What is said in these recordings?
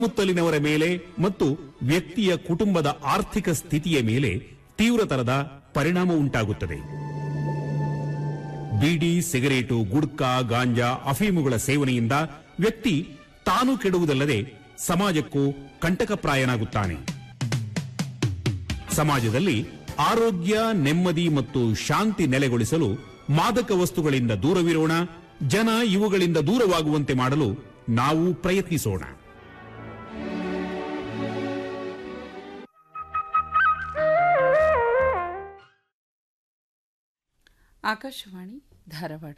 ಸುತ್ತಲಿನವರ ಮೇಲೆ ಮತ್ತು ವ್ಯಕ್ತಿಯ ಕುಟುಂಬದ ಆರ್ಥಿಕ ಸ್ಥಿತಿಯ ಮೇಲೆ ತೀವ್ರತರದ ಪರಿಣಾಮ ಉಂಟಾಗುತ್ತದೆ ಬೀಡಿ ಸಿಗರೇಟು ಗುಡ್ಕಾ ಗಾಂಜಾ ಅಫೀಮುಗಳ ಸೇವನೆಯಿಂದ ವ್ಯಕ್ತಿ ತಾನು ಕೆಡುವುದಲ್ಲದೆ ಸಮಾಜಕ್ಕೂ ಕಂಟಕಪ್ರಾಯನಾಗುತ್ತಾನೆ ಸಮಾಜದಲ್ಲಿ ಆರೋಗ್ಯ ನೆಮ್ಮದಿ ಮತ್ತು ಶಾಂತಿ ನೆಲೆಗೊಳಿಸಲು ಮಾದಕ ವಸ್ತುಗಳಿಂದ ದೂರವಿರೋಣ ಜನ ಇವುಗಳಿಂದ ದೂರವಾಗುವಂತೆ ಮಾಡಲು ನಾವು ಪ್ರಯತ್ನಿಸೋಣ ಆಕಾಶವಾಣಿ ಧಾರವಾಡ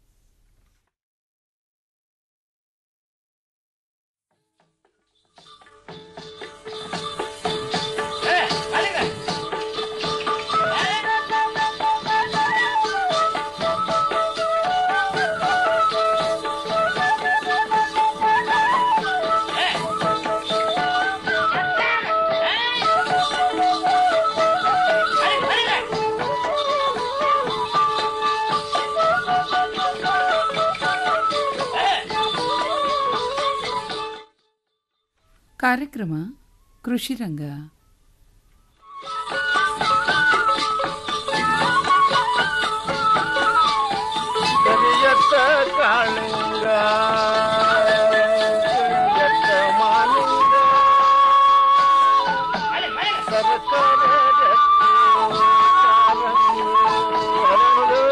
ಕಾರ್ಯಕ್ರಮ ಕೃಷಿ ರಂಗ ಕರಿಯತ್ತ ಕಾಳಿಂಗ ಕರಿಯತ್ತ ಮಾಲಿಂಗ ಸರಸರ ರತ್ನ ಕಾರಂಗಿ ಹರಳು.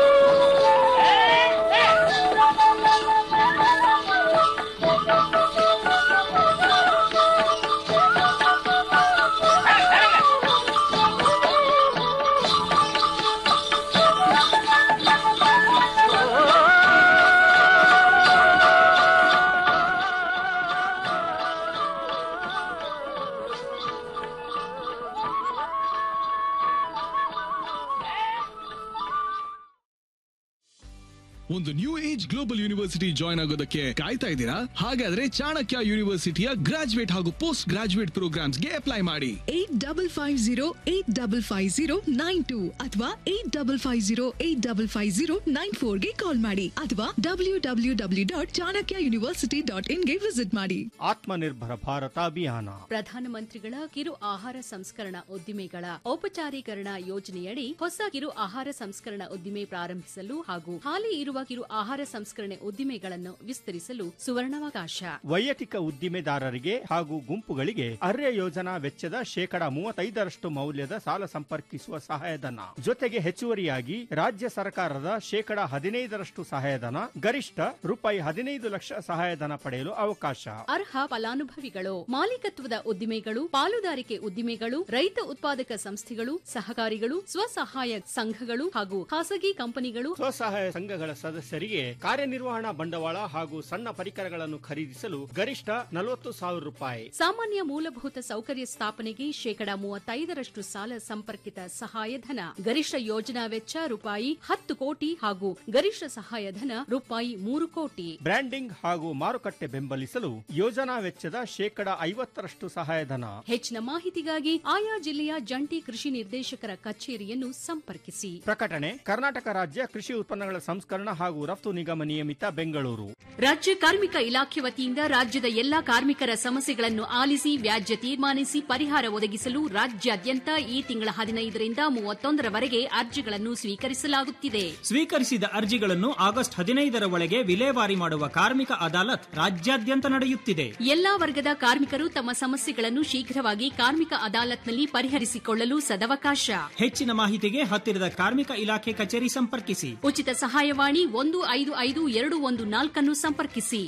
ಒಂದು new age global university join ಆಗೋದಕ್ಕೆ ಕಾಯ್ತಾ ಇದ್ದೀರಾ ಹಾಗಾದ್ರೆ ಚಾಣಕ್ಯ ಯೂನಿವರ್ಸಿಟಿಯ ಗ್ರಾಜುಯೇಟ್ ಹಾಗೂ ಪೋಸ್ಟ್ ಗ್ರಾಜುಯೇಟ್ ಪ್ರೋಗ್ರಾಮ್ಸ್ಗೆ ಅಪ್ಲೈ ಮಾಡಿ eight double five zero eight double five zero nine two ಅಥವಾ eight double five zero eight double five zero nine ಫೋರ್ಗೆ ಕಾಲ್ ಮಾಡಿ ಅಥವಾ W W W dot Chanakya university dot ಇನ್ಗೆ ವಿಸಿಟ್ ಮಾಡಿ ಆತ್ಮನಿರ್ಭರ ಭಾರತ ಅಭಿಯಾನ ಪ್ರಧಾನಮಂತ್ರಿಗಳ ಕಿರು ಆಹಾರ ಸಂಸ್ಕರಣಾ ಉದ್ದಿಮೆಗಳ ಔಪಚಾರೀಕರಣ ಯೋಜನೆಯಡಿ ಹೊಸ ಕಿರು ಆಹಾರ ಸಂಸ್ಕರಣಾ ಉದ್ದಿಮೆ ಪ್ರಾರಂಭಿಸಲು ಹಾಗೂ ಹಾಲಿ ಇರುವ ಕಿರು ಆಹಾರ ಸಂಸ್ಕರಣೆ ಉದ್ದಿಮೆಗಳನ್ನು ವಿಸ್ತರಿಸಲು ಸುವರ್ಣಾವಕಾಶ ವೈಯಕ್ತಿಕ ಉದ್ದಿಮೆದಾರರಿಗೆ ಹಾಗೂ ಗುಂಪುಗಳಿಗೆ ಅರ್ಯ ಯೋಜನಾ ವೆಚ್ಚದ ಶೇಕಡ ಮೂವತ್ತೈದರಷ್ಟು ಮೌಲ್ಯದ ಸಾಲ ಸಂಪರ್ಕಿಸುವ ಸಹಾಯಧನ ಜೊತೆಗೆ ಹೆಚ್ಚುವರಿಯಾಗಿ ರಾಜ್ಯ ಸರ್ಕಾರದ ಶೇಕಡ ಹದಿನೈದರಷ್ಟು ಸಹಾಯಧನ ಗರಿಷ್ಠ ರೂಪಾಯಿ ಹದಿನೈದು ಲಕ್ಷ ಸಹಾಯಧನ ಪಡೆಯಲು ಅವಕಾಶ ಅರ್ಹ ಫಲಾನುಭವಿಗಳು ಮಾಲೀಕತ್ವದ ಉದ್ದಿಮೆಗಳು ಪಾಲುದಾರಿಕೆ ಉದ್ದಿಮೆಗಳು ರೈತ ಉತ್ಪಾದಕ ಸಂಸ್ಥೆಗಳು ಸಹಕಾರಿಗಳು ಸ್ವಸಹಾಯ ಸಂಘಗಳು ಹಾಗೂ ಖಾಸಗಿ ಕಂಪನಿಗಳು ಸ್ವಸಹಾಯ ಸಂಘಗಳ ಸದಸ್ಯರಿಗೆ ಕಾರ್ಯನಿರ್ವಹಣಾ ಬಂಡವಾಳ ಹಾಗೂ ಸಣ್ಣ ಪರಿಕರಗಳನ್ನು ಖರೀದಿಸಲು ಗರಿಷ್ಠ ನಲವತ್ತು ಸಾವಿರ ರೂಪಾಯಿ ಸಾಮಾನ್ಯ ಮೂಲಭೂತ ಸೌಕರ್ಯ ಸ್ಥಾಪನೆಗೆ ಶೇಕಡ ಮೂವತ್ತೈದರಷ್ಟು ಸಾಲ ಸಂಪರ್ಕಿತ ಸಹಾಯಧನ ಗರಿಷ್ಠ ಯೋಜನಾ ವೆಚ್ಚ ರೂಪಾಯಿ ಹತ್ತು ಕೋಟಿ ಹಾಗೂ ಗರಿಷ್ಠ ಸಹಾಯಧನ ರೂಪಾಯಿ ಮೂರು ಕೋಟಿ ಬ್ರ್ಯಾಂಡಿಂಗ್ ಹಾಗೂ ಮಾರುಕಟ್ಟೆ ಬೆಂಬಲಿಸಲು ಯೋಜನಾ ವೆಚ್ಚದ ಶೇಕಡ ಐವತ್ತರಷ್ಟು ಸಹಾಯಧನ ಹೆಚ್ಚಿನ ಮಾಹಿತಿಗಾಗಿ ಆಯಾ ಜಿಲ್ಲೆಯ ಜಂಟಿ ಕೃಷಿ ನಿರ್ದೇಶಕರ ಕಚೇರಿಯನ್ನು ಸಂಪರ್ಕಿಸಿ ಪ್ರಕಟಣೆ ಕರ್ನಾಟಕ ರಾಜ್ಯ ಕೃಷಿ ಉತ್ಪನ್ನಗಳ ಸಂಸ್ಕರಣ ಹಾಗೂ ರಫ್ತು ನಿಗಮ ನಿಯಮಿತ ಬೆಂಗಳೂರು ರಾಜ್ಯ ಕಾರ್ಮಿಕ ಇಲಾಖೆ ವತಿಯಿಂದ ರಾಜ್ಯದ ಎಲ್ಲಾ ಕಾರ್ಮಿಕರ ಸಮಸ್ಯೆಗಳನ್ನು ಆಲಿಸಿ ವ್ಯಾಜ್ಯ ತೀರ್ಮಾನಿಸಿ ಪರಿಹಾರ ಒದಗಿಸಲು ರಾಜ್ಯಾದ್ಯಂತ ಈ ತಿಂಗಳ ಹದಿನೈದರಿಂದ ಮೂವತ್ತೊಂದರವರೆಗೆ ಅರ್ಜಿಗಳನ್ನು ಸ್ವೀಕರಿಸಲಾಗುತ್ತಿದೆ ಸ್ವೀಕರಿಸಿದ ಅರ್ಜಿಗಳನ್ನು ಆಗಸ್ಟ್ ಹದಿನೈದರ ಒಳಗೆ ವಿಲೇವಾರಿ ಮಾಡುವ ಕಾರ್ಮಿಕ ಅದಾಲತ್ ರಾಜ್ಯಾದ್ಯಂತ ನಡೆಯುತ್ತಿದೆ ಎಲ್ಲಾ ವರ್ಗದ ಕಾರ್ಮಿಕರು ತಮ್ಮ ಸಮಸ್ಯೆಗಳನ್ನು ಶೀಘ್ರವಾಗಿ ಕಾರ್ಮಿಕ ಅದಾಲತ್ನಲ್ಲಿ ಪರಿಹರಿಸಿಕೊಳ್ಳಲು ಸದವಕಾಶ ಹೆಚ್ಚಿನ ಮಾಹಿತಿಗೆ ಹತ್ತಿರದ ಕಾರ್ಮಿಕ ಇಲಾಖೆ ಕಚೇರಿ ಸಂಪರ್ಕಿಸಿ ಉಚಿತ ಸಹಾಯವಾಣಿ ಒಂದು ಐದು ಐದು ಎರಡು ಒಂದು ನಾಲ್ಕನ್ನು ಸಂಪರ್ಕಿಸಿ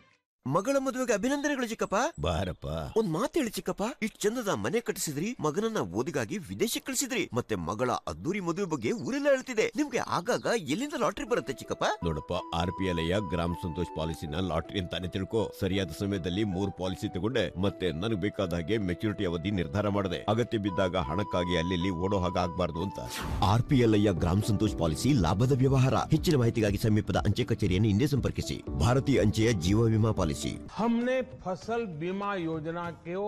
ಮಗಳ ಮದುವೆಗೆ ಅಭಿನಂದನೆಗಳು ಚಿಕ್ಕಪ್ಪ ಬಾರಪ್ಪ ಒಂದ್ ಮಾತು ಹೇಳಿ ಚಿಕ್ಕಪ್ಪ ಇಷ್ಟ್ ಚಂದದ ಮನೆ ಕಟ್ಟಿಸಿದ್ರಿ ಮಗನನ್ನ ಓದಿಗಾಗಿ ವಿದೇಶಕ್ಕೆ ಕಳಿಸಿದ್ರಿ ಮತ್ತೆ ಮಗಳ ಅದ್ದೂರಿ ಮದುವೆ ಬಗ್ಗೆ ಊರೆಲ್ಲ ಹೇಳ್ತಿದೆ ನಿಮ್ಗೆ ಆಗಾಗ ಎಲ್ಲಿಂದ ಲಾಟ್ರಿ ಬರುತ್ತೆ ಚಿಕ್ಕಪ್ಪ ನೋಡಪ್ಪ ಆರ್ ಪಿ ಎಲ್ ಗ್ರಾಮ ಸಂತೋಷ್ ಪಾಲಿಸಿನ ಲಾಟ್ರಿ ಅಂತಾನೆ ತಿಳ್ಕೊ ಸರಿಯಾದ ಸಮಯದಲ್ಲಿ ಮೂರ್ ಪಾಲಿಸಿ ತಗೊಂಡೆ ಮತ್ತೆ ನನಗೆ ಬೇಕಾದ ಹಾಗೆ ಮೆಚುರಿಟಿ ಅವಧಿ ನಿರ್ಧಾರ ಮಾಡಿದೆ ಅಗತ್ಯ ಬಿದ್ದಾಗ ಹಣಕ್ಕಾಗಿ ಅಲ್ಲಿ ಓಡೋ ಹಾಗೆ ಆಗ್ಬಾರ್ದು ಅಂತ ಆರ್ ಪಿ ಎಲ್ ಗ್ರಾಮ ಸಂತೋಷ್ ಪಾಲಿಸಿ ಲಾಭದ ವ್ಯವಹಾರ ಹೆಚ್ಚಿನ ಮಾಹಿತಿಗಾಗಿ ಸಮೀಪದ ಅಂಚೆ ಕಚೇರಿಯನ್ನು ಹಿಂದೆ ಸಂಪರ್ಕಿಸಿ ಭಾರತೀಯ ಅಂಚೆಯ ಜೀವ ವಿಮಾ ಪಾಲಿಸಿ हमने फसल बीमा योजना को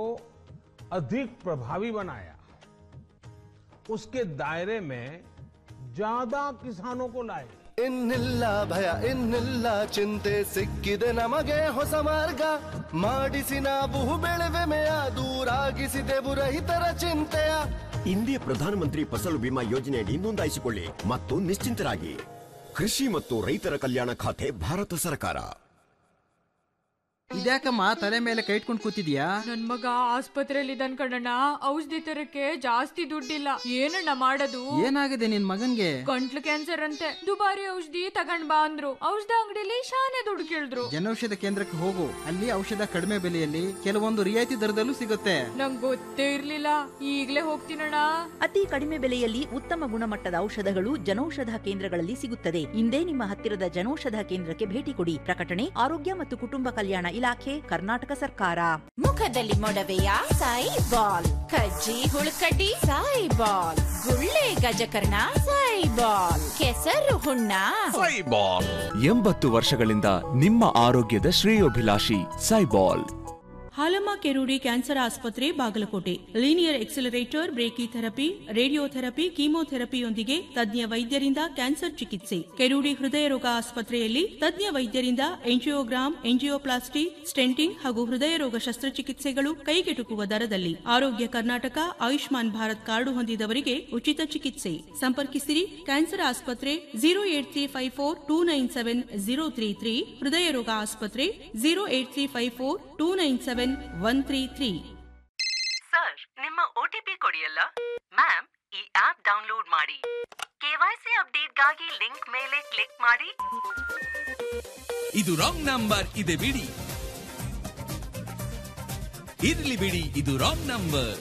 अधिक प्रभावी बनाया उसके दायरे में ज्यादा किसानों को लाए ಇನ್ನಿಲ್ಲ ಭಯ ಇನ್ನಿಲ್ಲ ಚಿಂತೆ ಸಿಕ್ಕಿದೆ ನಮಗೆ ಹೊಸ ಮಾರ್ಗ ಮಾಡಿಸಿ ನಾವು ಬೆಳೆವೆಮೆಯ ದೂರಾಗಿಸಿದೆವು ರೈತರ ಚಿಂತೆಯ ಇಂದಿಯ ಪ್ರಧಾನಮಂತ್ರಿ ಫಸಲು ಬಿಮಾ ಯೋಜನೆಯಡಿ ನೋಂದಾಯಿಸಿಕೊಳ್ಳಿ ಮತ್ತು ನಿಶ್ಚಿಂತರಾಗಿ ಕೃಷಿ ಮತ್ತು ರೈತರ ಕಲ್ಯಾಣ ಖಾತೆ ಭಾರತ ಸರ್ಕಾರ ಇದ್ಯಾಕಮ್ಮ ತಲೆ ಮೇಲೆ ಕೈ ಇಟ್ಕೊಂಡು ಕೂತಿದ್ಯಾ ನನ್ ಮಗ ಆಸ್ಪತ್ರೆಯಲ್ಲಿ ಇದ್ದಾನ್ ಕಣಣ್ಣ ಔಷಧಿ ತರಕ್ಕೆ ಜಾಸ್ತಿ ದುಡ್ಡಿಲ್ಲ ಏನಣ್ಣ ಮಾಡೋದು ಏನಾಗಿದೆ ನಿನ್ ಮಗನ್ಗೆ ಗಂಟ್ಲು ಕ್ಯಾನ್ಸರ್ ಅಂತೆ ದುಬಾರಿ ಔಷಧಿ ತಗೊಂಡ್ ಬಾ ಅಂದ್ರು ಔಷಧ ಅಂಗಡಿಲಿ ಶಾನೆ ದುಡ್ಡು ಕೇಳಿದ್ರು ಜನೌಷಧ ಕೇಂದ್ರಕ್ಕೆ ಹೋಗು ಅಲ್ಲಿ ಔಷಧ ಕಡಿಮೆ ಬೆಲೆಯಲ್ಲಿ ಕೆಲವೊಂದು ರಿಯಾಯಿತಿ ದರದಲ್ಲೂ ಸಿಗುತ್ತೆ ನಂಗ್ ಗೊತ್ತೇ ಇರ್ಲಿಲ್ಲ ಈಗ್ಲೇ ಹೋಗ್ತೀನಣ್ಣ ಅತಿ ಕಡಿಮೆ ಬೆಲೆಯಲ್ಲಿ ಉತ್ತಮ ಗುಣಮಟ್ಟದ ಔಷಧಗಳು ಜನೌಷಧ ಕೇಂದ್ರಗಳಲ್ಲಿ ಸಿಗುತ್ತದೆ ಇಂದೇ ನಿಮ್ಮ ಹತ್ತಿರದ ಜನೌಷಧ ಕೇಂದ್ರಕ್ಕೆ ಭೇಟಿ ಕೊಡಿ ಪ್ರಕಟಣೆ ಆರೋಗ್ಯ ಮತ್ತು ಕುಟುಂಬ ಕಲ್ಯಾಣ ಇಲಾಖೆ ಕರ್ನಾಟಕ ಸರ್ಕಾರ ಮುಖದಲ್ಲಿ ಮೊಡವೆಯ ಸಾಯಿ ಬಾಲ್ ಕಜ್ಜಿ ಹುಳುಕಡ್ಡಿ ಸಾಯಿ ಬಾಲ್ ಗುಳ್ಳೆ ಗಜಕರ್ಣ ಸಾಯಿ ಬಾಲ್ ಕೆಸರು ಹುಣ್ಣ ಎಂಬತ್ತು ವರ್ಷಗಳಿಂದ ನಿಮ್ಮ ಆರೋಗ್ಯದ ಶ್ರೇಯೋಭಿಲಾಷಿ ಸೈಬಾಲ್ ಹಾಲಮ್ಮ ಕೆರೂಡಿ ಕ್ಯಾನ್ಸರ್ ಆಸ್ಪತ್ರೆ Bagalkot linear accelerator brachytherapy radiotherapy ಕೀಮೋಥೆರಪಿಯೊಂದಿಗೆ ತಜ್ಞ ವೈದ್ಯರಿಂದ ಕ್ಯಾನ್ಸರ್ ಚಿಕಿತ್ಸೆ ಕೆರೂಡಿ ಹೃದಯ ರೋಗ ಆಸ್ಪತ್ರೆಯಲ್ಲಿ ತಜ್ಞ ವೈದ್ಯರಿಂದ ಎಂಜಿಯೋಗ್ರಾಮ್ ಎಂಜಿಯೋಪ್ಲಾಸ್ಟಿ ಸ್ಟೆಂಟಿಂಗ್ ಹಾಗೂ ಹೃದಯ ರೋಗ ಶಸ್ತ್ರಚಿಕಿತ್ಸೆಗಳು ಕೈಗೆಟುಕುವ ದರದಲ್ಲಿ ಆರೋಗ್ಯ ಕರ್ನಾಟಕ ಆಯುಷ್ಮಾನ್ ಭಾರತ್ ಕಾರ್ಡು ಹೊಂದಿದವರಿಗೆ ಉಚಿತ ಚಿಕಿತ್ಸೆ ಸಂಪರ್ಕಿಸಿರಿ ಕ್ಯಾನ್ಸರ್ ಆಸ್ಪತ್ರೆ zero eight three five four two nine seven zero three three ಹೃದಯ ರೋಗ ಆಸ್ಪತ್ರೆ zero eight three five four two nine seven one three three sir ನಿಮ್ಮ ಒಟಿಪಿ ಕೊಡಿಯಲ್ಲ ಮ್ಯಾಮ್ ಈ ಆಪ್ ಡೌನ್ಲೋಡ್ ಮಾಡಿ ಕೆವೈಸಿ ಅಪ್ಡೇಟ್ಗಾಗಿ ಲಿಂಕ್ ಮೇಲೆ ಕ್ಲಿಕ್ ಮಾಡಿ ಇದು ರಾಂಗ್ ನಂಬರ್ ಇದೆ ಬಿಡಿ ಇರ್ಲಿ ಬಿಡಿ ಇದು ರಾಂಗ್ ನಂಬರ್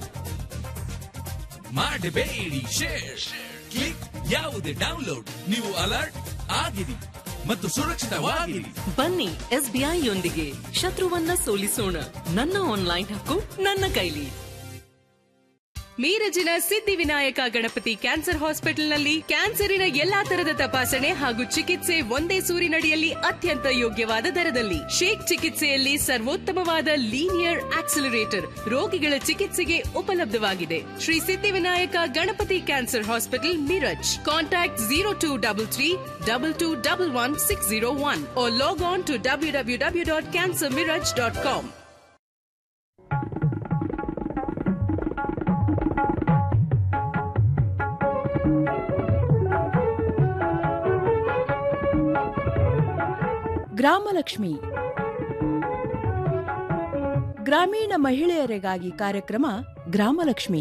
ಮಾಡಬೇಡಿ ಶೇರ್ ಕ್ಲಿಕ್ ಯಾವುದೇ ಡೌನ್ಲೋಡ್ ನೀವು ಅಲರ್ಟ್ ಆಗಿರಿ ಮತ್ತು ಸುರಕ್ಷಿತವಾಗಿರಿ ಬನ್ನಿ ಎಸ್ಬಿಐ ಯೊಂದಿಗೆ ಶತ್ರುವನ್ನ ಸೋಲಿಸೋಣ ನನ್ನ ಆನ್ಲೈನ್ ಹಕ್ಕು ನನ್ನ ಕೈಲಿ ಮೀರಜಿನ ಸಿದ್ಧಿವಿನಾಯಕ ಗಣಪತಿ ಕ್ಯಾನ್ಸರ್ ಹಾಸ್ಪಿಟಲ್ನಲ್ಲಿ ಕ್ಯಾನ್ಸರಿನ ಎಲ್ಲಾ ತರದ ತಪಾಸಣೆ ಹಾಗೂ ಚಿಕಿತ್ಸೆ ಒಂದೇ ಸೂರಿನಡಿಯಲ್ಲಿ ಅತ್ಯಂತ ಯೋಗ್ಯವಾದ ದರದಲ್ಲಿ ಶೇಕ್ ಚಿಕಿತ್ಸೆಯಲ್ಲಿ ಸರ್ವೋತ್ತಮವಾದ ಲೀನಿಯರ್ ಆಕ್ಸಿಲರೇಟರ್ ರೋಗಿಗಳ ಚಿಕಿತ್ಸೆಗೆ ಉಪಲಬ್ಧವಾಗಿದೆ Shri Siddhivinayaka Ganapati cancer hospital Miraj contact zero two double three double two double one six zero one log on to W W W dot cancer Miraj dot com Gramalakshmi ಗ್ರಾಮೀಣ ಮಹಿಳೆಯರಿಗಾಗಿ ಕಾರ್ಯಕ್ರಮ ಗ್ರಾಮಲಕ್ಷ್ಮಿ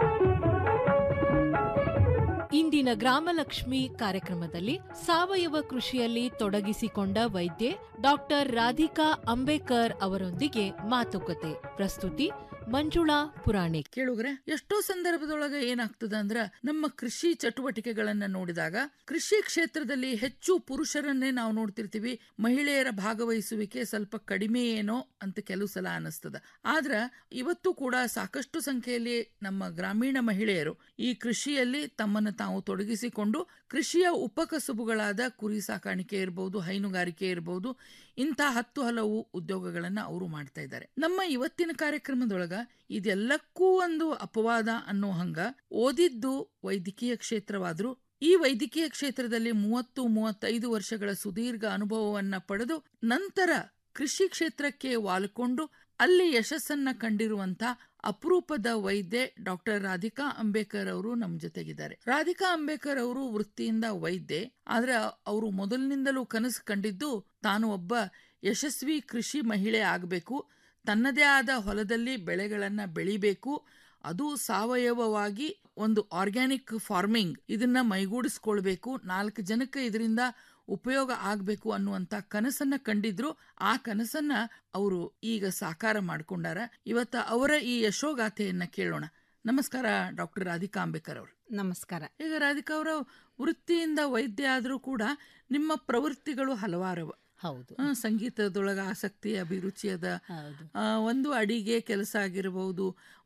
ಇಂದಿನ ಗ್ರಾಮಲಕ್ಷ್ಮಿ ಕಾರ್ಯಕ್ರಮದಲ್ಲಿ ಸಾವಯವ ಕೃಷಿಯಲ್ಲಿ ತೊಡಗಿಸಿಕೊಂಡ ವೈದ್ಯೆ ಡಾಕ್ಟರ್ ರಾಧಿಕಾ ಅಂಬೇಕರ್ ಅವರೊಂದಿಗೆ ಮಾತುಕತೆ ಪ್ರಸ್ತುತಿ ಮಂಜುಳಾ ಪುರಾಣಿಕ್ ಕೇಳುಗ್ರೆ ಎಷ್ಟೋ ಸಂದರ್ಭದೊಳಗೆ ಏನಾಗ್ತದ ಅಂದ್ರ ನಮ್ಮ ಕೃಷಿ ಚಟುವಟಿಕೆಗಳನ್ನ ನೋಡಿದಾಗ ಕೃಷಿ ಕ್ಷೇತ್ರದಲ್ಲಿ ಹೆಚ್ಚು ಪುರುಷರನ್ನೇ ನಾವು ನೋಡ್ತಿರ್ತೀವಿ ಮಹಿಳೆಯರ ಭಾಗವಹಿಸುವಿಕೆ ಸ್ವಲ್ಪ ಕಡಿಮೆ ಏನೋ ಅಂತ ಕೆಲವು ಸಲ ಅನಿಸ್ತದ ಆದ್ರ ಇವತ್ತು ಕೂಡ ಸಾಕಷ್ಟು ಸಂಖ್ಯೆಯಲ್ಲಿ ನಮ್ಮ ಗ್ರಾಮೀಣ ಮಹಿಳೆಯರು ಈ ಕೃಷಿಯಲ್ಲಿ ತಮ್ಮನ್ನು ತಾವು ತೊಡಗಿಸಿಕೊಂಡು ಕೃಷಿಯ ಉಪಕಸುಬುಗಳಾದ ಕುರಿ ಸಾಕಾಣಿಕೆ ಇರಬಹುದು ಹೈನುಗಾರಿಕೆ ಇರಬಹುದು ಇಂಥ ಹತ್ತು ಹಲವು ಉದ್ಯೋಗಗಳನ್ನ ಅವರು ಮಾಡ್ತಾ ಇದ್ದಾರೆ ನಮ್ಮ ಇವತ್ತಿನ ಕಾರ್ಯಕ್ರಮದೊಳಗ ಇದೆಲ್ಲಕ್ಕೂ ಒಂದು ಅಪವಾದ ಅನ್ನೋ ಹಂಗ ಓದಿದ್ದು ವೈದ್ಯಕೀಯ ಕ್ಷೇತ್ರವಾದ್ರೂ ಈ ವೈದ್ಯಕೀಯ ಕ್ಷೇತ್ರದಲ್ಲಿ ಮೂವತ್ತು ಮೂವತ್ತೈದು ವರ್ಷಗಳ ಸುದೀರ್ಘ ಅನುಭವವನ್ನ ಪಡೆದು ನಂತರ ಕೃಷಿ ಕ್ಷೇತ್ರಕ್ಕೆ ವಾಲ್ಕೊಂಡು ಅಲ್ಲಿ ಯಶಸ್ಸನ್ನ ಕಂಡಿರುವಂತ ಅಪರೂಪದ ವೈದ್ಯೆ ಡಾಕ್ಟರ್ ರಾಧಿಕಾ ಅಂಬೇಕರ್ ಅವರು ನಮ್ಮ ಜೊತೆಗಿದ್ದಾರೆ ರಾಧಿಕಾ ಅಂಬೇಕರ್ ಅವರು ವೃತ್ತಿಯಿಂದ ವೈದ್ಯೆ ಆದ್ರೆ ಅವರು ಮೊದಲಿನಿಂದಲೂ ಕನಸು ಕಂಡಿದ್ದು ತಾನು ಒಬ್ಬ ಯಶಸ್ವಿ ಕೃಷಿ ಮಹಿಳೆ ಆಗಬೇಕು ತನ್ನದೇ ಆದ ಹೊಲದಲ್ಲಿ ಬೆಳೆಗಳನ್ನ ಬೆಳಿಬೇಕು ಅದು ಸಾವಯವವಾಗಿ ಒಂದು ಆರ್ಗ್ಯಾನಿಕ್ ಫಾರ್ಮಿಂಗ್ ಇದನ್ನ ಮೈಗೂಡಿಸ್ಕೊಳ್ಬೇಕು ನಾಲ್ಕು ಜನಕ್ಕೆ ಇದರಿಂದ ಉಪಯೋಗ ಆಗಬೇಕು ಅನ್ನುವಂತ ಕನಸನ್ನ ಕಂಡಿದ್ರು ಆ ಕನಸನ್ನ ಅವರು ಈಗ ಸಾಕಾರ ಮಾಡ್ಕೊಂಡಾರ ಇವತ್ತ ಅವರ ಈ ಯಶೋಗಾಥೆಯನ್ನ ಕೇಳೋಣ ನಮಸ್ಕಾರ ಡಾಕ್ಟರ್ ರಾಧಿಕಾ ಅಂಬೇಕರ್ ಅವರು ನಮಸ್ಕಾರ ಈಗ ರಾಧಿಕಾ ಅವರ ವೃತ್ತಿಯಿಂದ ವೈದ್ಯ ಆದರೂ ಕೂಡ ನಿಮ್ಮ ಪ್ರವೃತ್ತಿಗಳು ಹಲವಾರವ ಹೌದು ಆ, ಸಂಗೀತದೊಳಗ ಆಸಕ್ತಿ ಅಭಿರುಚಿ ಅದ ಆ, ಒಂದು ಅಡಿಗೆ ಕೆಲಸ ಆಗಿರಬಹುದು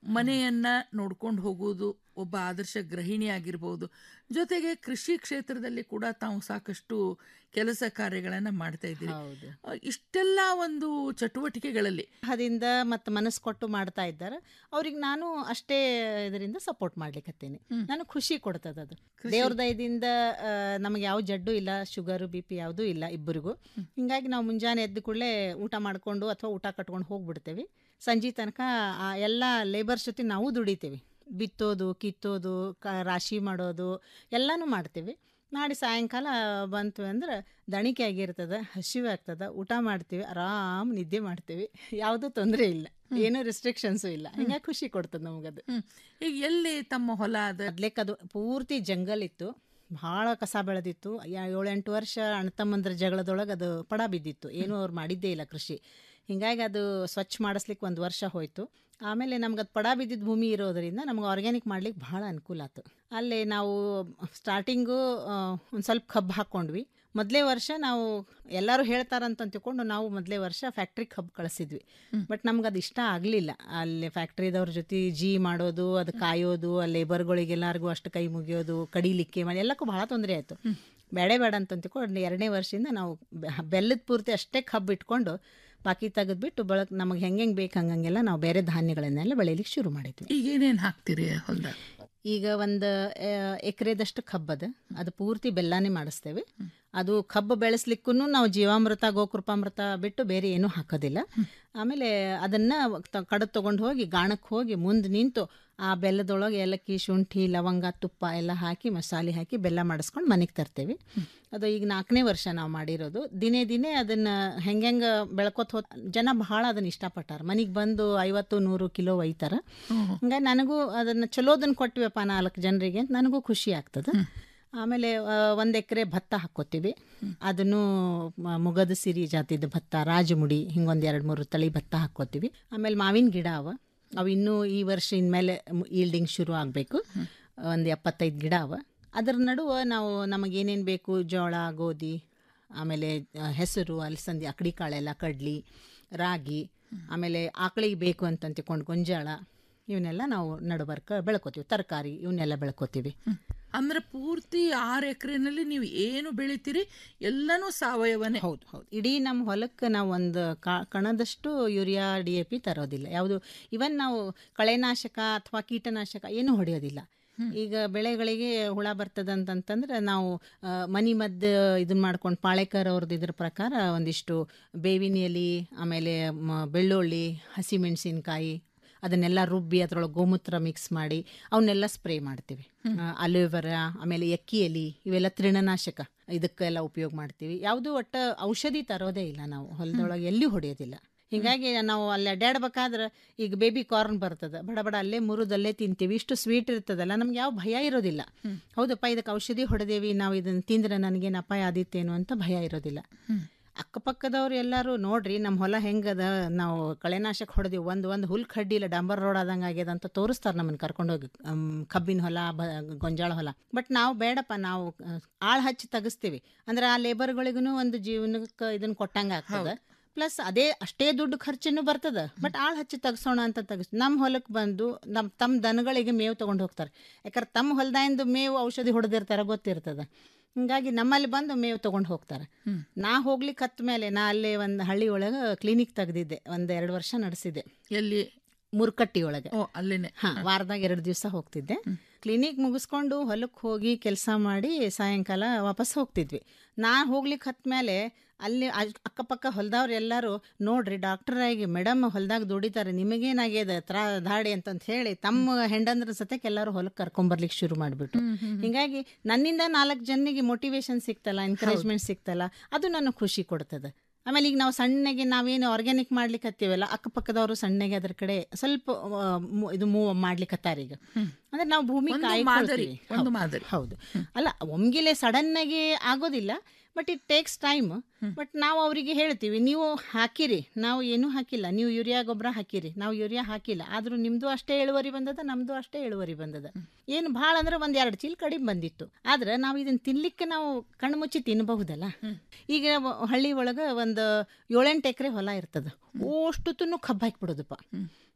ಮನೆಯನ್ನ ನೋಡ್ಕೊಂಡು ಹೋಗುವುದು ಒಬ್ಬ ಆದರ್ಶ ಗೃಹಿಣಿ ಆಗಿರ್ಬೋದು ಜೊತೆಗೆ ಕೃಷಿ ಕ್ಷೇತ್ರದಲ್ಲಿ ಕೂಡ ತಾವು ಸಾಕಷ್ಟು ಕೆಲಸ ಕಾರ್ಯಗಳನ್ನ ಮಾಡ್ತಾ ಇದ್ದೀರಿ ಆ, ಇಷ್ಟೆಲ್ಲ ಒಂದು ಚಟುವಟಿಕೆಗಳಲ್ಲಿ ಹದಿಂದ ಮತ್ತು ಮನಸ್ಸು ಕೊಟ್ಟು ಮಾಡ್ತಾ ಇದ್ದಾರೆ ಅವ್ರಿಗೆ ನಾನು ಅಷ್ಟೇ ಇದರಿಂದ ಸಪೋರ್ಟ್ ಮಾಡ್ಲಿಕ್ಕತ್ತೇನೆ ನಾನು ಖುಷಿ ಕೊಡ್ತದ ಅದು ದೇವ್ರ ದಯದಿಂದ ಆ, ನಮಗೆ ಯಾವ ಜಡ್ಡು ಇಲ್ಲ ಶುಗರು ಬಿ ಪಿ ಯಾವುದೂ ಇಲ್ಲ ಇಬ್ಬರಿಗೂ ಹಿಂಗಾಗಿ ನಾವು ಮುಂಜಾನೆ ಎದ್ದ ಕೂಡಲೇ ಊಟ ಮಾಡಿಕೊಂಡು ಅಥವಾ ಊಟ ಕಟ್ಕೊಂಡು ಹೋಗ್ಬಿಡ್ತೇವೆ ಸಂಜೆ ತನಕ ಆ ಎಲ್ಲ ಲೇಬರ್ಸ್ ಜೊತೆ ನಾವು ದುಡಿತೀವಿ ಬಿತ್ತೋದು ಕಿತ್ತೋದು ಕ ರಾಶಿ ಮಾಡೋದು ಎಲ್ಲನೂ ಮಾಡ್ತೀವಿ ಮಾಡಿ ಸಾಯಂಕಾಲ ಬಂತು ಅಂದ್ರೆ ದಣಿಕೆ ಆಗಿರ್ತದೆ ಹಸಿವೆ ಆಗ್ತದೆ ಊಟ ಮಾಡ್ತೀವಿ ಆರಾಮ್ ನಿದ್ದೆ ಮಾಡ್ತೀವಿ ಯಾವುದೂ ತೊಂದರೆ ಇಲ್ಲ ಏನೂ ರೆಸ್ಟ್ರಿಕ್ಷನ್ಸು ಇಲ್ಲ ಹಿಂಗಾಗಿ ಖುಷಿ ಕೊಡ್ತದೆ ನಮಗದು ಈಗ ಎಲ್ಲಿ ತಮ್ಮ ಹೊಲ ಅದ ಅದು ಪೂರ್ತಿ ಜಂಗಲ್ ಇತ್ತು ಭಾಳ ಕಸ ಬೆಳೆದಿತ್ತು ಯಾ- ಏಳೆಂಟು ವರ್ಷ ಅಣ್ಣತಮ್ಮಂದ್ರ ಜಗಳದೊಳಗೆ ಅದು ಪಡ ಬಿದ್ದಿತ್ತು ಏನೂ ಅವ್ರು ಮಾಡಿದ್ದೇ ಇಲ್ಲ ಕೃಷಿ ಹಿಂಗಾಗಿ ಅದು ಸ್ವಚ್ಛ ಮಾಡಿಸ್ಲಿಕ್ಕೆ ಒಂದು ವರ್ಷ ಹೋಯಿತು ಆಮೇಲೆ ನಮ್ಗೆ ಅದು ಪಡ ಬಿದ್ದಿದ್ದ ಭೂಮಿ ಇರೋದರಿಂದ ನಮ್ಗೆ ಆರ್ಗ್ಯಾನಿಕ್ ಮಾಡ್ಲಿಕ್ಕೆ ಭಾಳ ಅನುಕೂಲ ಆಯ್ತು ಅಲ್ಲಿ ನಾವು ಸ್ಟಾರ್ಟಿಂಗು ಒಂದು ಸ್ವಲ್ಪ ಕಬ್ಬು ಹಾಕ್ಕೊಂಡ್ವಿ ಮೊದಲೇ ವರ್ಷ ನಾವು ಎಲ್ಲರೂ ಹೇಳ್ತಾರಂತ ತಿಳ್ಕೊಂಡು ನಾವು ಮೊದಲೇ ವರ್ಷ ಫ್ಯಾಕ್ಟ್ರಿ ಕಬ್ಬು ಕಳಿಸಿದ್ವಿ ಬಟ್ ನಮ್ಗೆ ಅದು ಇಷ್ಟ ಆಗಲಿಲ್ಲ ಅಲ್ಲಿ ಫ್ಯಾಕ್ಟ್ರಿದವ್ರ ಜೊತೆ ಜಿ ಮಾಡೋದು ಅದು ಕಾಯೋದು ಆ ಲೇಬರ್ಗಳಿಗೆ ಎಲ್ಲರಿಗೂ ಅಷ್ಟು ಕೈ ಮುಗಿಯೋದು ಕಡಿಲಿಕ್ಕೆ ಮಾಡಿ ಎಲ್ಲಕ್ಕೂ ಭಾಳ ತೊಂದರೆ ಆಯಿತು ಬೇಡ ಬೇಡ ಅಂತ ತಿಳ್ಕೊಂಡು ಎರಡನೇ ವರ್ಷದಿಂದ ನಾವು ಬೆ- ಬೆಲ್ಲದ ಪೂರ್ತಿ ಅಷ್ಟೇ ಕಬ್ಬು ಇಟ್ಕೊಂಡು ಬಾಕಿ ತೆಗೆದ್ಬಿಟ್ಟು ಬಳಕ್ ನಮಗೆ ಹೆಂಗೆ ಹೆಂಗೆ ಬೇಕು ಹಂಗಂಗೆಲ್ಲ ನಾವು ಬೇರೆ ಧಾನ್ಯಗಳನ್ನೆಲ್ಲ ಬೆಳೀಲಿಕ್ಕೆ ಶುರು ಮಾಡಿದ್ವಿ ಈಗ ಏನೇನು ಹಾಕ್ತೀರಿ ಹೊಲ್ದಾಗ ಈಗ ಒಂದು ಎಕರೆದಷ್ಟು ಕಬ್ಬದ ಅದು ಪೂರ್ತಿ ಬೆಲ್ಲನೇ ಮಾಡಿಸ್ತೇವೆ ಅದು ಕಬ್ಬು ಬೆಳೆಸ್ಲಿಕ್ಕೂ ನಾವು ಜೀವಾಮೃತ ಗೋಕೃಪಾಮೃತ ಬಿಟ್ಟು ಬೇರೆ ಏನೂ ಹಾಕೋದಿಲ್ಲ ಆಮೇಲೆ ಅದನ್ನು ಕಡದು ತೊಗೊಂಡು ಹೋಗಿ ಗಾಣಕ್ಕೆ ಹೋಗಿ ಮುಂದೆ ನಿಂತು ಆ ಬೆಲ್ಲದೊಳಗೆ ಏಲಕ್ಕಿ ಶುಂಠಿ ಲವಂಗ ತುಪ್ಪ ಎಲ್ಲ ಹಾಕಿ ಮಸಾಲೆ ಹಾಕಿ ಬೆಲ್ಲ ಮಾಡಿಸ್ಕೊಂಡು ಮನೆಗೆ ತರ್ತೇವೆ ಅದು ಈಗ ನಾಲ್ಕನೇ ವರ್ಷ ನಾವು ಮಾಡಿರೋದು ದಿನೇ ದಿನೇ ಅದನ್ನು ಹೆಂಗೆ ಹೆಂಗೆ ಬೆಳ್ಕೊತ ಹೋತ್ ಜನ ಭಾಳ ಅದನ್ನು ಇಷ್ಟಪಟ್ಟಾರ ಮನೆಗೆ ಬಂದು ಐವತ್ತು ನೂರು ಕಿಲೋ ಒಯ್ತಾರ ಹಂಗಾಗಿ ನನಗೂ ಅದನ್ನು ಚಲೋದನ್ನು ಕೊಟ್ಟಿವಪ್ಪ ನಾಲ್ಕು ಜನರಿಗೆ ಅಂತ ನನಗೂ ಖುಷಿ ಆಗ್ತದೆ ಆಮೇಲೆ ಒಂದು ಎಕರೆ ಭತ್ತ ಹಾಕ್ಕೋತೀವಿ ಅದನ್ನು ಮ- ಮುಗದ ಸಿರಿ ಜಾತಿದ ಭತ್ತ ರಾಜಮುಡಿ ಹಿಂಗೊಂದು ಎರಡು ಮೂರು ತಳಿ ಭತ್ತ ಹಾಕ್ಕೋತೀವಿ ಆಮೇಲೆ ಮಾವಿನ ಗಿಡ ಅವ ಅವು ಇನ್ನೂ ಈ ವರ್ಷ ಇನ್ಮೇಲೆ ಈಲ್ಡಿಂಗ್ ಶುರು ಆಗಬೇಕು ಒಂದು ಎಪ್ಪತ್ತೈದು ಗಿಡ ಅವ ಅದರ ನಡುವೆ ನಾವು ನಮಗೇನೇನು ಬೇಕು ಜೋಳ ಗೋಧಿ ಆಮೇಲೆ ಆ, ಹೆಸರು ಅಲಸಂದಿ ಅಕಡಿ ಕಾಳೆಲ್ಲ ಕಡ್ಲಿ ರಾಗಿ ಆಮೇಲೆ ಆಕಳಿಗೆ ಬೇಕು ಅಂತ ತಿಳ್ಕೊಂಡು ಗೊಂಜಾಳ ಇವನ್ನೆಲ್ಲ ನಾವು ನಡುಬರ್ಕ ಬೆಳ್ಕೊತೀವಿ ತರಕಾರಿ ಇವನ್ನೆಲ್ಲ ಬೆಳ್ಕೊತೀವಿ ಅಂದ್ರೆ ಪೂರ್ತಿ ಆರು ಎಕರೆನಲ್ಲಿ ನೀವು ಏನು ಬೆಳಿತೀರಿ ಎಲ್ಲನೂ ಸಾವಯವನೇ ಹೌದು ಹೌದು ಇಡೀ ನಮ್ಮ ಹೊಲಕ್ಕೆ ನಾವು ಒಂದು ಕಾ- ಕಣದಷ್ಟು ಯೂರಿಯಾ ಡಿ ಎ ಪಿ ತರೋದಿಲ್ಲ ಯಾವುದು ಇವನ್ ನಾವು ಕಳೆನಾಶಕ ಅಥವಾ ಕೀಟನಾಶಕ ಏನೂ ಹೊಡೆಯೋದಿಲ್ಲ ಈಗ ಬೆಳೆಗಳಿಗೆ ಹುಳ ಬರ್ತದಂತಂತಂದ್ರೆ ನಾವು ಆ, ಮನಿ ಮದ್ದು ಇದನ್ನ ಮಾಡ್ಕೊಂಡು ಪಾಳೇಕರ್ ಅವ್ರದ್ದು ಇದ್ರ ಪ್ರಕಾರ ಒಂದಿಷ್ಟು ಬೇವಿನ ಎಲೆ ಆಮೇಲೆ ಮ- ಬೆಳ್ಳುಳ್ಳಿ ಹಸಿಮೆಣಸಿನ್ಕಾಯಿ ಅದನ್ನೆಲ್ಲ ರುಬ್ಬಿ ಅದರೊಳಗೆ ಗೋಮೂತ್ರ ಮಿಕ್ಸ್ ಮಾಡಿ ಅವನ್ನೆಲ್ಲ ಸ್ಪ್ರೇ ಮಾಡ್ತೀವಿ ಅಲೋವೆರಾ ಆಮೇಲೆ ಎಕ್ಕಿ ಎಲೆ ಇವೆಲ್ಲ ತೃಣನಾಶಕ ಇದಕ್ಕೆಲ್ಲ ಉಪಯೋಗ ಮಾಡ್ತೀವಿ ಯಾವುದು ಒಟ್ಟು ಔಷಧಿ ತರೋದೇ ಇಲ್ಲ ನಾವು ಹೊಲದೊಳಗೆ ಎಲ್ಲಿ ಹೊಡೆಯೋದಿಲ್ಲ ಹೀಗಾಗಿ ನಾವು ಅಲ್ಲಿ ಅಡ್ಡಾಡ್ಬೇಕಾದ್ರೆ ಈಗ ಬೇಬಿ ಕಾರ್ನ್ ಬರ್ತದೆ ಬಡ ಬಡ ಅಲ್ಲೇ ಮುರಿದಲ್ಲೇ ತಿಂತೀವಿ ಇಷ್ಟು ಸ್ವೀಟ್ ಇರ್ತದಲ್ಲ ನಮ್ಗೆ ಯಾವ ಭಯ ಇರೋದಿಲ್ಲ ಹೌದಪ್ಪ ಇದಕ್ಕೆ ಔಷಧಿ ಹೊಡೆದೇವಿ ನಾವು ಇದನ್ನು ತಿಂದ್ರೆ ನನಗೇನು ಅಪಾಯ ಆದಿತ್ತೇನೋ ಅಂತ ಭಯ ಇರೋದಿಲ್ಲ ಅಕ್ಕಪಕ್ಕದವ್ರು ಎಲ್ಲರೂ ನೋಡ್ರಿ ನಮ್ಮ ಹೊಲ ಹೆಂಗದ ನಾವು ಕಳೆನಾಶಕ ಹೊಡೆದಿವಿ ಒಂದು ಒಂದು ಹುಲ್ ಕಡ್ಡಿ ಇಲ್ಲ ಡಂಬರ್ ರೋಡ್ ಆದಂಗೆ ಆಗ್ಯದ ಅಂತ ತೋರಿಸ್ತಾರೆ ನಮ್ಮನ್ನು ಕರ್ಕೊಂಡೋಗಿ ಅಮ್, ಕಬ್ಬಿನ ಹೊಲ ಬ ಗೊಂಜಾಳ ಹೊಲ ಬಟ್ ನಾವು ಬೇಡಪ್ಪ ನಾವು ಆಳು ಹಚ್ಚಿ ತೆಗಿಸ್ತೀವಿ ಅಂದ್ರೆ ಆ ಲೇಬರ್ಗಳಿಗೂ ಒಂದು ಜೀವನಕ್ಕೆ ಇದನ್ನ ಕೊಟ್ಟಂಗೆ ಆಗ್ತದೆ ಪ್ಲಸ್ ಅದೇ ಅಷ್ಟೇ ದುಡ್ಡು ಖರ್ಚನ್ನು ಬರ್ತದ ಬಟ್ ಆಳು ಹಚ್ಚಿ ತೆಗ್ಸೋಣ ಅಂತ ತೆಗಿಸ್ ನಮ್ಮ ಹೊಲಕ್ಕೆ ಬಂದು ನಮ್ಮ ತಮ್ಮ ದನಗಳಿಗೆ ಮೇವು ತೊಗೊಂಡು ಹೋಗ್ತಾರೆ ಯಾಕಂದ್ರೆ ತಮ್ಮ ಹೊಲದಾಯಿಂದ ಮೇವು ಔಷಧಿ ಹೊಡೆದಿರ್ತಾರೆ ಗೊತ್ತಿರ್ತದೆ ಹಿಂಗಾಗಿ ನಮ್ಮಲ್ಲಿ ಬಂದು ಮೇವು ತೊಗೊಂಡು ಹೋಗ್ತಾರೆ ನಾ ಹೋಗ್ಲಿಕ್ಕೆ ಹತ್ತ ಮೇಲೆ ನಾ ಅಲ್ಲೇ ಒಂದು ಹಳ್ಳಿ ಒಳಗೆ ಕ್ಲಿನಿಕ್ ತೆಗ್ದಿದ್ದೆ ಒಂದು ಎರಡು ವರ್ಷ ನಡೆಸಿದ್ದೆ ಎಲ್ಲಿ ಮುರ್ಕಟ್ಟಿ ಒಳಗೆ ಓ ಅಲ್ಲೇನೆ ಹಾ ವಾರದಾಗ ಎರಡು ದಿವಸ ಹೋಗ್ತಿದ್ದೆ ಕ್ಲಿನಿಕ್ ಮುಗಿಸ್ಕೊಂಡು ಹೊಲಕ್ಕೆ ಹೋಗಿ ಕೆಲಸ ಮಾಡಿ ಸಾಯಂಕಾಲ ವಾಪಸ್ ಹೋಗ್ತಿದ್ವಿ ನಾ ಹೋಗ್ಲಿಕ್ಕೆ ಹತ್ತ ಮೇಲೆ ಅಲ್ಲಿ ಅಜ್- ಅಕ್ಕಪಕ್ಕ ಹೊಲದವ್ರು ಎಲ್ಲರೂ ನೋಡ್ರಿ ಡಾಕ್ಟರ್ ಆಗಿ ಮೇಡಮ್ ಹೊಲದಾಗ ದುಡಿತಾರೆ ನಿಮಗೇನಾಗ್ಯದ ತ್ರಾ ದಾಡಿ ಅಂತಂತ ಹೇಳಿ ತಮ್ಮ ಹೆಂಡಂದ್ರ ಸತಕ್ಕೆ ಎಲ್ಲರೂ ಹೊಲಕ್ಕೆ ಕರ್ಕೊಂಬರ್ಲಿಕ್ಕೆ ಶುರು ಮಾಡಿಬಿಟ್ರು ಹಿಂಗಾಗಿ ನನ್ನಿಂದ ನಾಲ್ಕು ಜನರಿಗೆ ಮೋಟಿವೇಶನ್ ಸಿಕ್ತಲ್ಲ ಎನ್ಕರೇಜ್ಮೆಂಟ್ ಸಿಕ್ತಲ್ಲ ಅದು ನನಗೆ ಖುಷಿ ಕೊಡ್ತದೆ ಆಮೇಲೆ ಈಗ ನಾವು ಸಣ್ಣಗೆ ನಾವೇನು ಆರ್ಗ್ಯಾನಿಕ್ ಮಾಡ್ಲಿಕ್ಕೆ ಹತ್ತೀವಲ್ಲ ಅಕ್ಕಪಕ್ಕದವರು ಸಣ್ಣಗೆ ಅದ್ರ ಕಡೆ ಸ್ವಲ್ಪ ಆ, ಮು- ಇದು ಮೂವ್ ಮಾಡ್ಲಿಕ್ಕೆ ಈಗ ಅಂದ್ರೆ ನಾವು ಭೂಮಿ ಒಂದು ಕಾಯ್ಕೊಳ್ತೀವಿ. ಮಾದರಿ, ಒಂದು ಹೌದು, ಮಾದರಿ. ಹೌದು ಅಲ್ಲ ಒಮ್ಗಿಲೆ ಸಡನ್ ಆಗಿ ಆಗೋದಿಲ್ಲ but it takes time but ನಾವು ಅವರಿಗೆ ಹೇಳ್ತೀವಿ ನೀವು ಹಾಕಿರಿ ನಾವು ಏನೂ ಹಾಕಿಲ್ಲ ನೀವು ಯೂರಿಯಾ ಗೊಬ್ಬರ ಹಾಕಿರಿ ನಾವು ಯೂರಿಯಾ ಹಾಕಿಲ್ಲ ಆದ್ರೂ ನಿಮ್ದು ಅಷ್ಟೇ ಇಳುವರಿ ಬಂದದ ನಮ್ದು ಅಷ್ಟೇ ಇಳುವರಿ ಬಂದದ ಏನು ಭಾಳ ಅಂದ್ರೆ ಒಂದ್ ಎರಡು ಚೀಲ ಕಡಿಮೆ ಬಂದಿತ್ತು ಆದ್ರೆ ನಾವು ಇದನ್ನ ತಿನ್ಲಿಕ್ಕೆ ನಾವು ಕಣ್ಣು ಮುಚ್ಚಿ ತಿನ್ನಬಹುದಲ್ಲ ಈಗ ವ- ಹಳ್ಳಿ ಒಳಗೆ ಒಂದು ಏಳೆಂಟು ಎಕರೆ ಹೊಲ ಇರ್ತದ ಅಷ್ಟೊತ್ತೂ ಕಬ್ಬು ಹಾಕ್ಬಿಡೋದಪ್ಪ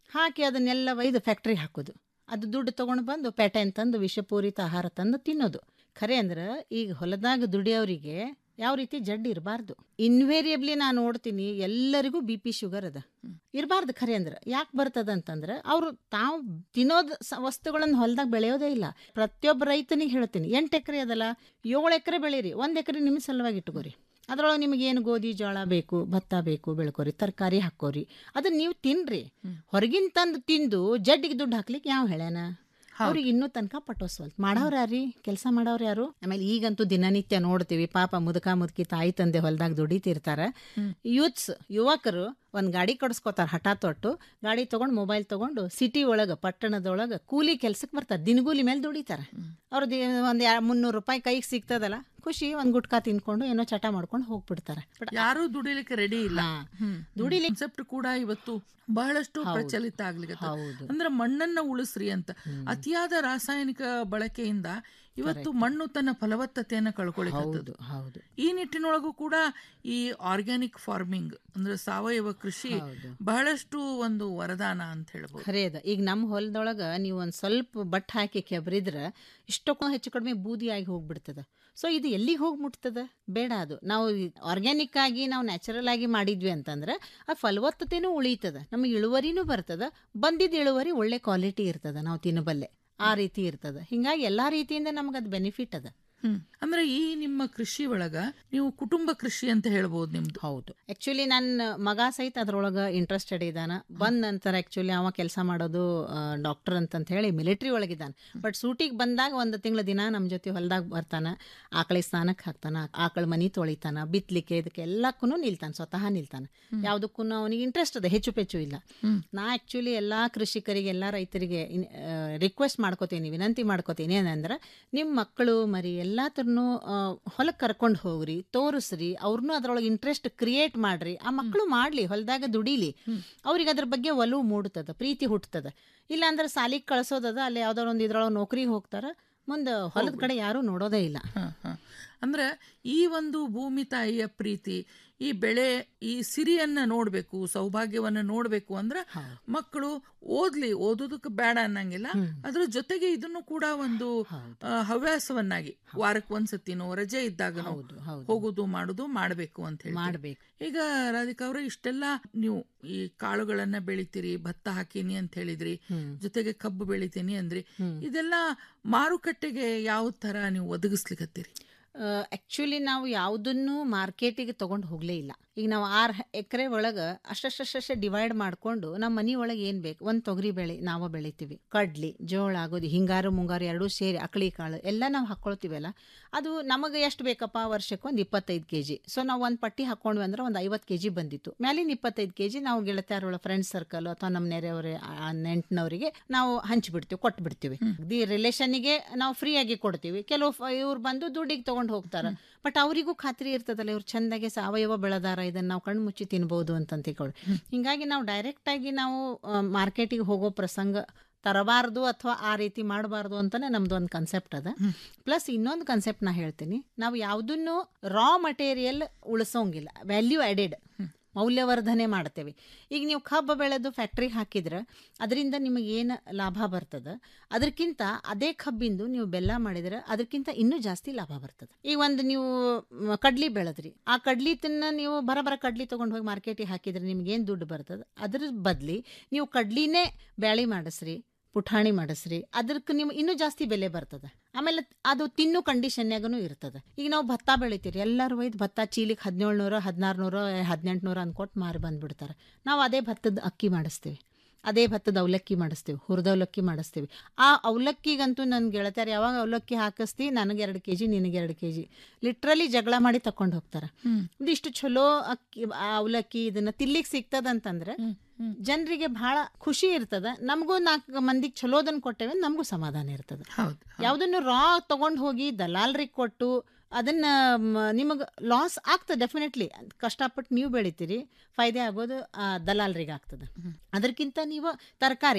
ಹಾಕಿ ಅದನ್ನೆಲ್ಲ ಒಯ್ದು ಫ್ಯಾಕ್ಟ್ರಿಗೆ ಹಾಕೋದು ಅದು ದುಡ್ಡು ತೊಗೊಂಡು ಬಂದು ಪೇಟೆ ಅಂತಂದು ವಿಷಪೂರಿತ ಆಹಾರ ತಂದು ತಿನ್ನೋದು ಖರೆ ಅಂದ್ರೆ ಈಗ ಹೊಲದಾಗ ದುಡಿಯೋರಿಗೆ ಯಾವ ರೀತಿ ಜಡ್ ಇರಬಾರ್ದು ಇನ್ವೇರಿಯಬ್ಲಿ ನಾನು ನೋಡ್ತೀನಿ ಎಲ್ಲರಿಗೂ ಬಿ ಪಿ ಶುಗರ್ ಅದ ಇರಬಾರ್ದು ಖರೆ ಅಂದ್ರೆ ಯಾಕೆ ಬರ್ತದ ಅಂತಂದ್ರೆ ಅವರು ತಾವು ತಿನ್ನೋದು ಸ- ವಸ್ತುಗಳನ್ನು ಹೊಲದಾಗ ಬೆಳೆಯೋದೇ ಇಲ್ಲ ಪ್ರತಿಯೊಬ್ಬ ರೈತನಿಗೆ ಹೇಳ್ತೀನಿ ಎಂಟು ಎಕರೆ ಅದಲ್ಲ ಏಳು ಎಕರೆ ಬೆಳೀರಿ ಒಂದು ಎಕರೆ ನಿಮ್ಮ ಸಲುವಾಗಿ ಇಟ್ಕೋರಿ ಅದ್ರೊಳಗೆ ನಿಮಗೆ ಏನು ಗೋಧಿ ಜೋಳ ಬೇಕು ಭತ್ತ ಬೇಕು ಬೆಳ್ಕೋರಿ ತರಕಾರಿ ಹಾಕೋರಿ ಅದನ್ನ ನೀವು ತಿನ್ರಿ ಹೊರಗಿನ ತಂದು ತಿಂದು ಜಡ್ಡಿಗೆ ದುಡ್ಡು ಹಾಕ್ಲಿಕ್ಕೆ ಯಾವ ಹೇಳ್ಯಾನ ಅವ್ರಿಗೆ ಇನ್ನೂ ತನಕ ಪಟೋಸ್ವಲ್ತ್ ಮಾಡವ್ರು ಯಾರೀ ಕೆಲಸ ಮಾಡವ್ರು ಯಾರು ಆಮೇಲೆ ಈಗಂತೂ ದಿನನಿತ್ಯ ನೋಡ್ತೀವಿ ಪಾಪ ಮುದುಕ ಮುದುಕಿ ತಾಯಿ ತಂದೆ ಹೊಲ್ದಾಗ ದುಡಿತಿರ್ತಾರ ಯೂತ್ಸ್ ಯುವಕರು ಒಂದು ಗಾಡಿ ಕಡ್ಸ್ಕೊತಾರ ಹಠ ತೊಟ್ಟು ಗಾಡಿ ತಗೊಂಡು ಮೊಬೈಲ್ ತಗೊಂಡು ಸಿಟಿ ಒಳಗೆ ಪಟ್ಟಣದೊಳಗೆ ಕೂಲಿ ಕೆಲ್ಸಕ್ಕೆ ಬರ್ತಾರೆ ದಿನಗೂಲಿ ಮೇಲೆ ದುಡಿತಾರೆ ಅವ್ರದ್ದು ಒಂದು ಮುನ್ನೂರು ರೂಪಾಯಿ ಕೈಗೆ ಸಿಗ್ತದಲ್ಲ ಖುಷಿ ಒಂದು ಗುಟ್ಕಾ ತಿನ್ಕೊಂಡು ಏನೋ ಚಟ ಮಾಡ್ಕೊಂಡು ಹೋಗ್ಬಿಡ್ತಾರೆ ಬಟ್ ಯಾರು ದುಡಿಲಿಕ್ಕೆ ರೆಡಿ ಇಲ್ಲ ದುಡಿಲಿಕ್ಕೆ ಕಾನ್ಸೆಪ್ಟ್ ಕೂಡ ಇವತ್ತು ಬಹಳಷ್ಟು ಹೌದು. ಪ್ರಚಲಿತ ಆಗ್ಲಿಕ್ಕೆ ಹೌದು. ಅಂದ್ರೆ ಮಣ್ಣನ್ನ ಉಳಿಸ್ರಿ ಅಂತ ಅತಿಯಾದ ರಾಸಾಯನಿಕ ಬಳಕೆಯಿಂದ ಇವತ್ತು ಮಣ್ಣು ತನ್ನ ಫಲವತ್ತತೆಯನ್ನ ಕಳ್ಕೊಳ್ಳಿಕ್ಕೆ ಹೌದು ಈ ನಿಟ್ಟಿನೊಳಗೂ ಕೂಡ ಈ ಆರ್ಗ್ಯಾನಿಕ್ ಫಾರ್ಮಿಂಗ್ ಅಂದ್ರೆ ಸಾವಯವ ಕೃಷಿ ಬಹಳಷ್ಟು ಒಂದು ವರದಾನ ಅಂತ ಹೇಳ್ಬೋದು ಖರೆ ಅದ ಈಗ ನಮ್ಮ ಹೊಲದೊಳಗೆ ನೀವು ಒಂದು ಸ್ವಲ್ಪ ಬಟ್ ಹಾಕಿ ಕೆಬ್ರಿದ್ರೆ ಇಷ್ಟಕ್ಕೂ ಹೆಚ್ಚು ಕಡಿಮೆ ಬೂದಿ ಆಗಿ ಹೋಗ್ಬಿಡ್ತದ ಸೊ ಇದು ಎಲ್ಲಿಗೆ ಹೋಗಿ ಮುಟ್ತದ ಬೇಡ ಅದು ನಾವು ಆರ್ಗ್ಯಾನಿಕ್ ಆಗಿ ನಾವು ನ್ಯಾಚುರಲ್ ಆಗಿ ಮಾಡಿದ್ವಿ ಅಂತಂದ್ರೆ ಆ ಫಲವತ್ತತೆನೂ ಉಳಿತದ ನಮಗೆ ಇಳುವರಿನೂ ಬರ್ತದ ಬಂದಿದ್ದ ಇಳುವರಿ ಒಳ್ಳೆ ಕ್ವಾಲಿಟಿ ಇರ್ತದ ನಾವು ತಿನ್ನಬಲ್ಲೆ ಆ ರೀತಿ ಇರ್ತದ ಹಿಂಗಾಗಿ ಎಲ್ಲಾ ರೀತಿಯಿಂದ ನಮ್ಗೆ ಅದು ಬೆನಿಫಿಟ್ ಅದ ಹ್ಮ್ ಅಂದ್ರೆ ಈ ನಿಮ್ಮ ಕೃಷಿ ಒಳಗ ನೀವು ಕುಟುಂಬ ಕೃಷಿ ಅಂತ ಹೇಳ್ಬೋದು ನಿಮ್ದು ಹೌದು ಆಕ್ಚುಲಿ ನನ್ನ ಮಗ ಸಹಿತ ಅದ್ರೊಳಗೆ ಇಂಟ್ರೆಸ್ಟೆಡ್ ಇದ್ದಾನ ಬಂದ ನಂತರ ಆಕ್ಚುಲಿ ಅವ ಕೆಲಸ ಮಾಡೋದು ಡಾಕ್ಟರ್ ಅಂತಂತ ಹೇಳಿ ಮಿಲಿಟ್ರಿ ಒಳಗಿದ್ದಾನೆ ಬಟ್ ಸೂಟಿಗೆ ಬಂದಾಗ ಒಂದು ತಿಂಗಳ ದಿನ ನಮ್ಮ ಜೊತೆ ಹೊಲದಾಗ ಬರ್ತಾನ ಆಕಳಿ ಸ್ನಾನಕ್ಕೆ ಹಾಕ್ತಾನ ಆಕಳ ಮನಿ ತೊಳಿತಾನ ಬಿತ್ಲಿಕ್ಕೆ ಇದಕ್ಕೆ ಎಲ್ಲಕ್ಕೂ ನಿಲ್ತಾನೆ ಸ್ವತಃ ನಿಲ್ತಾನೆ ಯಾವುದಕ್ಕೂ ಅವನಿಗೆ ಇಂಟ್ರೆಸ್ಟ್ ಅದ ಹೆಚ್ಚು ಪೆಚ್ಚು ಇಲ್ಲ ನಾ ಆಕ್ಚುಲಿ ಎಲ್ಲಾ ಕೃಷಿಕರಿಗೆ ಎಲ್ಲಾ ರೈತರಿಗೆ ರಿಕ್ವೆಸ್ಟ್ ಮಾಡ್ಕೋತೀನಿ ವಿನಂತಿ ಮಾಡ್ಕೋತೀನಿ ಏನಂದ್ರೆ ನಿಮ್ಮ ಮಕ್ಕಳು ಮರಿ ಎಲ್ಲಾತ್ರನು ಹೊಲಕ್ಕೆ ಕರ್ಕೊಂಡು ಹೋಗ್ರಿ ತೋರಿಸ್ರಿ ಅವ್ರನ್ನೂ ಅದ್ರೊಳಗೆ ಇಂಟ್ರೆಸ್ಟ್ ಕ್ರಿಯೇಟ್ ಮಾಡ್ರಿ ಆ ಮಕ್ಕಳು ಮಾಡ್ಲಿ ಹೊಲದಾಗ ದುಡಿಲಿ ಅವ್ರಿಗೆ ಅದ್ರ ಬಗ್ಗೆ ಒಲವು ಮೂಡ್ತದ ಪ್ರೀತಿ ಹುಟ್ಟತದ ಇಲ್ಲ ಅಂದ್ರೆ ಸಾಲಿಗೆ ಕಳ್ಸೋದದ ಅಲ್ಲಿ ಯಾವ್ದಾರ ಒಂದು ಇದ್ರೊಳಗೆ ನೌಕರಿಗೆ ಹೋಗ್ತಾರ ಮುಂದೆ ಹೊಲದ ಕಡೆ ಯಾರೂ ನೋಡೋದೇ ಇಲ್ಲ ಅಂದ್ರೆ ಈ ಒಂದು ಭೂಮಿ ತಾಯಿಯ ಪ್ರೀತಿ ಈ ಬೆಳೆ ಈ ಸಿರಿಯನ್ನ ನೋಡ್ಬೇಕು ಸೌಭಾಗ್ಯವನ್ನ ನೋಡ್ಬೇಕು ಅಂದ್ರೆ ಮಕ್ಕಳು ಓದ್ಲಿ ಓದೋದಕ್ಕೆ ಬೇಡ ಅನ್ನಂಗಿಲ್ಲ ಅದ್ರ ಜೊತೆಗೆ ಇದನ್ನು ಕೂಡ ಒಂದು ಆ, ಹವ್ಯಾಸವನ್ನಾಗಿ ವಾರಕ್ಕೆ ಒಂದ್ಸತಿನೋ ರಜೆ ಇದ್ದಾಗ ಹೋಗುದು ಮಾಡುದು ಮಾಡ್ಬೇಕು ಅಂತ ಹೇಳಿ ಮಾಡ್ಬೇಕು. ಈಗ ರಾಧಿಕಾ ಅವ್ರೆ ಇಷ್ಟೆಲ್ಲ ನೀವು ಈ ಕಾಳುಗಳನ್ನ ಬೆಳಿತೀರಿ ಭತ್ತ ಹಾಕೀನಿ ಅಂತ ಹೇಳಿದ್ರಿ ಜೊತೆಗೆ ಕಬ್ಬು ಬೆಳಿತೀನಿ ಅಂದ್ರಿ ಇದೆಲ್ಲ ಮಾರುಕಟ್ಟೆಗೆ ಯಾವ ತರ ನೀವು ಒದಗಿಸ್ಲಿಕತ್ತೀರಿ ಆ್ಯಕ್ಚುಲಿ ನಾವು ಯಾವುದನ್ನು ಮಾರ್ಕೆಟಿಗೆ ತೊಗೊಂಡು ಹೋಗಲೇ ಇಲ್ಲ ಈಗ ನಾವು ಆರು ಎಕರೆ ಒಳಗೆ ಅಷ್ಟಷ್ಟಷ್ಟೇ ಡಿವೈಡ್ ಮಾಡಿಕೊಂಡು ನಮ್ಮ ಮನೆ ಒಳಗೆ ಏನು ಬೇಕು ಒಂದು ತೊಗರಿ ಬೆಳೆ ನಾವು ಬೆಳಿತೀವಿ ಕಡ್ಲಿ ಜೋಳ ಆಗೋದು ಹಿಂಗಾರು ಮುಂಗಾರು ಎರಡೂ ಸೇರಿ ಅಕಳಿ ಕಾಳು ಎಲ್ಲ ನಾವು ಹಾಕ್ಕೊಳ್ತೀವಲ್ಲ ಅದು ನಮಗೆ ಎಷ್ಟು ಬೇಕಪ್ಪ ವರ್ಷಕ್ಕೆ ಒಂದು ಇಪ್ಪತ್ತೈದು ಕೆ ಜಿ ಸೊ ನಾವು ಒಂದು ಪಟ್ಟಿ ಹಾಕ್ಕೊಂಡ್ವಿ ಅಂದ್ರೆ ಒಂದು ಐವತ್ತು ಕೆ ಜಿ ಬಂದಿತ್ತು ಮೇಲಿನ ಇಪ್ಪತ್ತೈದು ಕೆ ಜಿ ನಾವು ಗೆಳತಿಯರೊಳ ಫ್ರೆಂಡ್ಸ್ ಸರ್ಕಲ್ ಅಥವಾ ನಮ್ಮ ನೆರೆಯವರೇ ಆ ನೆಂಟನವರಿಗೆ ನಾವು ಹಂಚಿಬಿಡ್ತೀವಿ ಕೊಟ್ಟು ಬಿಡ್ತೀವಿ ದಿ ರಿಲೇಷನ್ನಿಗೆ ನಾವು ಫ್ರೀ ಆಗಿ ಕೊಡ್ತೀವಿ ಕೆಲವು ಇವ್ರು ಬಂದು ದುಡ್ಡಿಗೆ ತಗೊಂಡು ಹೋಗ್ತಾರೆ ಬಟ್ ಅವರಿಗೂ ಖಾತ್ರಿ ಇರ್ತದಲ್ಲ ಇವ್ರು ಚಂದಾಗೆ ಸಾವಯವ ಬೆಳೆದಾರ ಇದನ್ನ ನಾವು ಕಣ್ಣು ಮುಚ್ಚಿ ತಿನ್ಬೋದು ಅಂತ ತಿಳ್ಕೊಳ್ಳಿ ಹಿಂಗಾಗಿ ನಾವು ಡೈರೆಕ್ಟ್ ಆಗಿ ನಾವು ಮಾರ್ಕೆಟಿಗೆ ಹೋಗೋ ಪ್ರಸಂಗ ತರಬಾರ್ದು ಅಥವಾ ಆ ರೀತಿ ಮಾಡಬಾರ್ದು ಅಂತಾನೆ ನಮ್ದು ಒಂದು ಕನ್ಸೆಪ್ಟ್ ಅದ ಪ್ಲಸ್ ಇನ್ನೊಂದು ಕನ್ಸೆಪ್ಟ್ ನಾ ಹೇಳ್ತೀನಿ ನಾವು ಯಾವುದನ್ನು ರಾ ಮಟೀರಿಯಲ್ ಉಳಿಸೋಂಗಿಲ್ಲ ವ್ಯಾಲ್ಯೂ ಆಡೆಡ್ ಮೌಲ್ಯವರ್ಧನೆ ಮಾಡ್ತೇವೆ ಈಗ ನೀವು ಕಬ್ಬು ಬೆಳೆದು ಫ್ಯಾಕ್ಟ್ರಿಗೆ ಹಾಕಿದ್ರೆ ಅದರಿಂದ ನಿಮಗೆ ಏನು ಲಾಭ ಬರ್ತದೆ ಅದಕ್ಕಿಂತ ಅದೇ ಕಬ್ಬಿಂದು ನೀವು ಬೆಲ್ಲ ಮಾಡಿದ್ರೆ ಅದಕ್ಕಿಂತ ಇನ್ನೂ ಜಾಸ್ತಿ ಲಾಭ ಬರ್ತದೆ ಈಗ ಒಂದು ನೀವು ಮ್, ಕಡ್ಲಿ ಬೆಳೆದ್ರಿ ಆ ಕಡ್ಲಿ ತಿನ್ನ ನೀವು ಬರ ಬರ ಕಡ್ಲಿ ತೊಗೊಂಡು ಹೋಗಿ ಮಾರ್ಕೆಟಿಗೆ ಹಾಕಿದ್ರೆ ನಿಮ್ಗೆ ಏನು ದುಡ್ಡು ಬರ್ತದೆ ಅದ್ರ ಬದ್ಲಿ ನೀವು ಕಡ್ಲಿನೇ ಬ್ಯಾಳಿ ಮಾಡಿಸ್ರಿ ಪುಠಾಣಿ ಮಾಡಿಸ್ರಿ ಅದಕ್ಕೆ ನೀವು ಇನ್ನೂ ಜಾಸ್ತಿ ಬೆಲೆ ಬರ್ತದೆ ಆಮೇಲೆ ಅದು ತಿನ್ನೋ ಕಂಡೀಷನ್ಯಾಗನು ಇರ್ತದೆ ಈಗ ನಾವು ಭತ್ತ ಬೆಳಿತೀರಿ ಎಲ್ಲರೂ ಒಯ್ದು ಭತ್ತ ಚೀಲಿಗೆ ಹದಿನೇಳು ನೂರ ಹದಿನಾರು ನೂರ ಹದಿನೆಂಟು ನೂರ ಅನ್ಕೊಟ್ಟು ಮಾರಿ ಬಂದ್ಬಿಡ್ತಾರೆ ನಾವು ಅದೇ ಭತ್ತದ ಅಕ್ಕಿ ಮಾಡಿಸ್ತೀವಿ ಅದೇ ಭತ್ತದ ಅವಲಕ್ಕಿ ಮಾಡಿಸ್ತೀವಿ ಹುರಿದ ಅವಲಕ್ಕಿ ಮಾಡಿಸ್ತೀವಿ ಆ ಅವಲಕ್ಕಿಗಂತೂ ನನ್ನ ಗೆಳತಿಯರು ಯಾವಾಗ ಅವಲಕ್ಕಿ ಹಾಕಿಸ್ತಿ ನನಗೆ ಎರಡು ಕೆ ಜಿ ನಿನಗೆ ಎರಡು ಕೆ ಜಿ ಲಿಟ್ರಲಿ ಜಗಳ ಮಾಡಿ ತಕೊಂಡು ಹೋಗ್ತಾರೆ ಇದಿಷ್ಟು ಚಲೋ ಅಕ್ಕಿ ಆ ಅವಲಕ್ಕಿ ಇದನ್ನ ತಿನ್ಲಿಕ್ಕೆ ಸಿಗ್ತದಂತಂದ್ರೆ ಜನರಿಗೆ ಬಹಳ ಖುಷಿ ಇರ್ತದ ನಮಗೂ ನಾಲ್ಕು ಮಂದಿಗೆ ಚಲೋದನ್ನ ಕೊಟ್ಟೇವೆ ನಮಗೂ ಸಮಾಧಾನ ಇರ್ತದ ಯಾವುದನ್ನು ರಾ ತಗೊಂಡು ಹೋಗಿ ದಲಾಲ್ರಿಗೆ ಕೊಟ್ಟು ಅದನ್ನ ನಿಮಗೆ ಲಾಸ್ ಆಗ್ತದೆ ಡೆಫಿನೆಟ್ಲಿ ಕಷ್ಟಪಟ್ಟು ನೀವು ಬೆಳಿತೀರಿ ಫಾಯ್ದೆ ಆಗೋದು ಆ, ದಲಾಲ್ರಿಗೆ ಆಗ್ತದೆ ಅದಕ್ಕಿಂತ ನೀವು ತರಕಾರಿ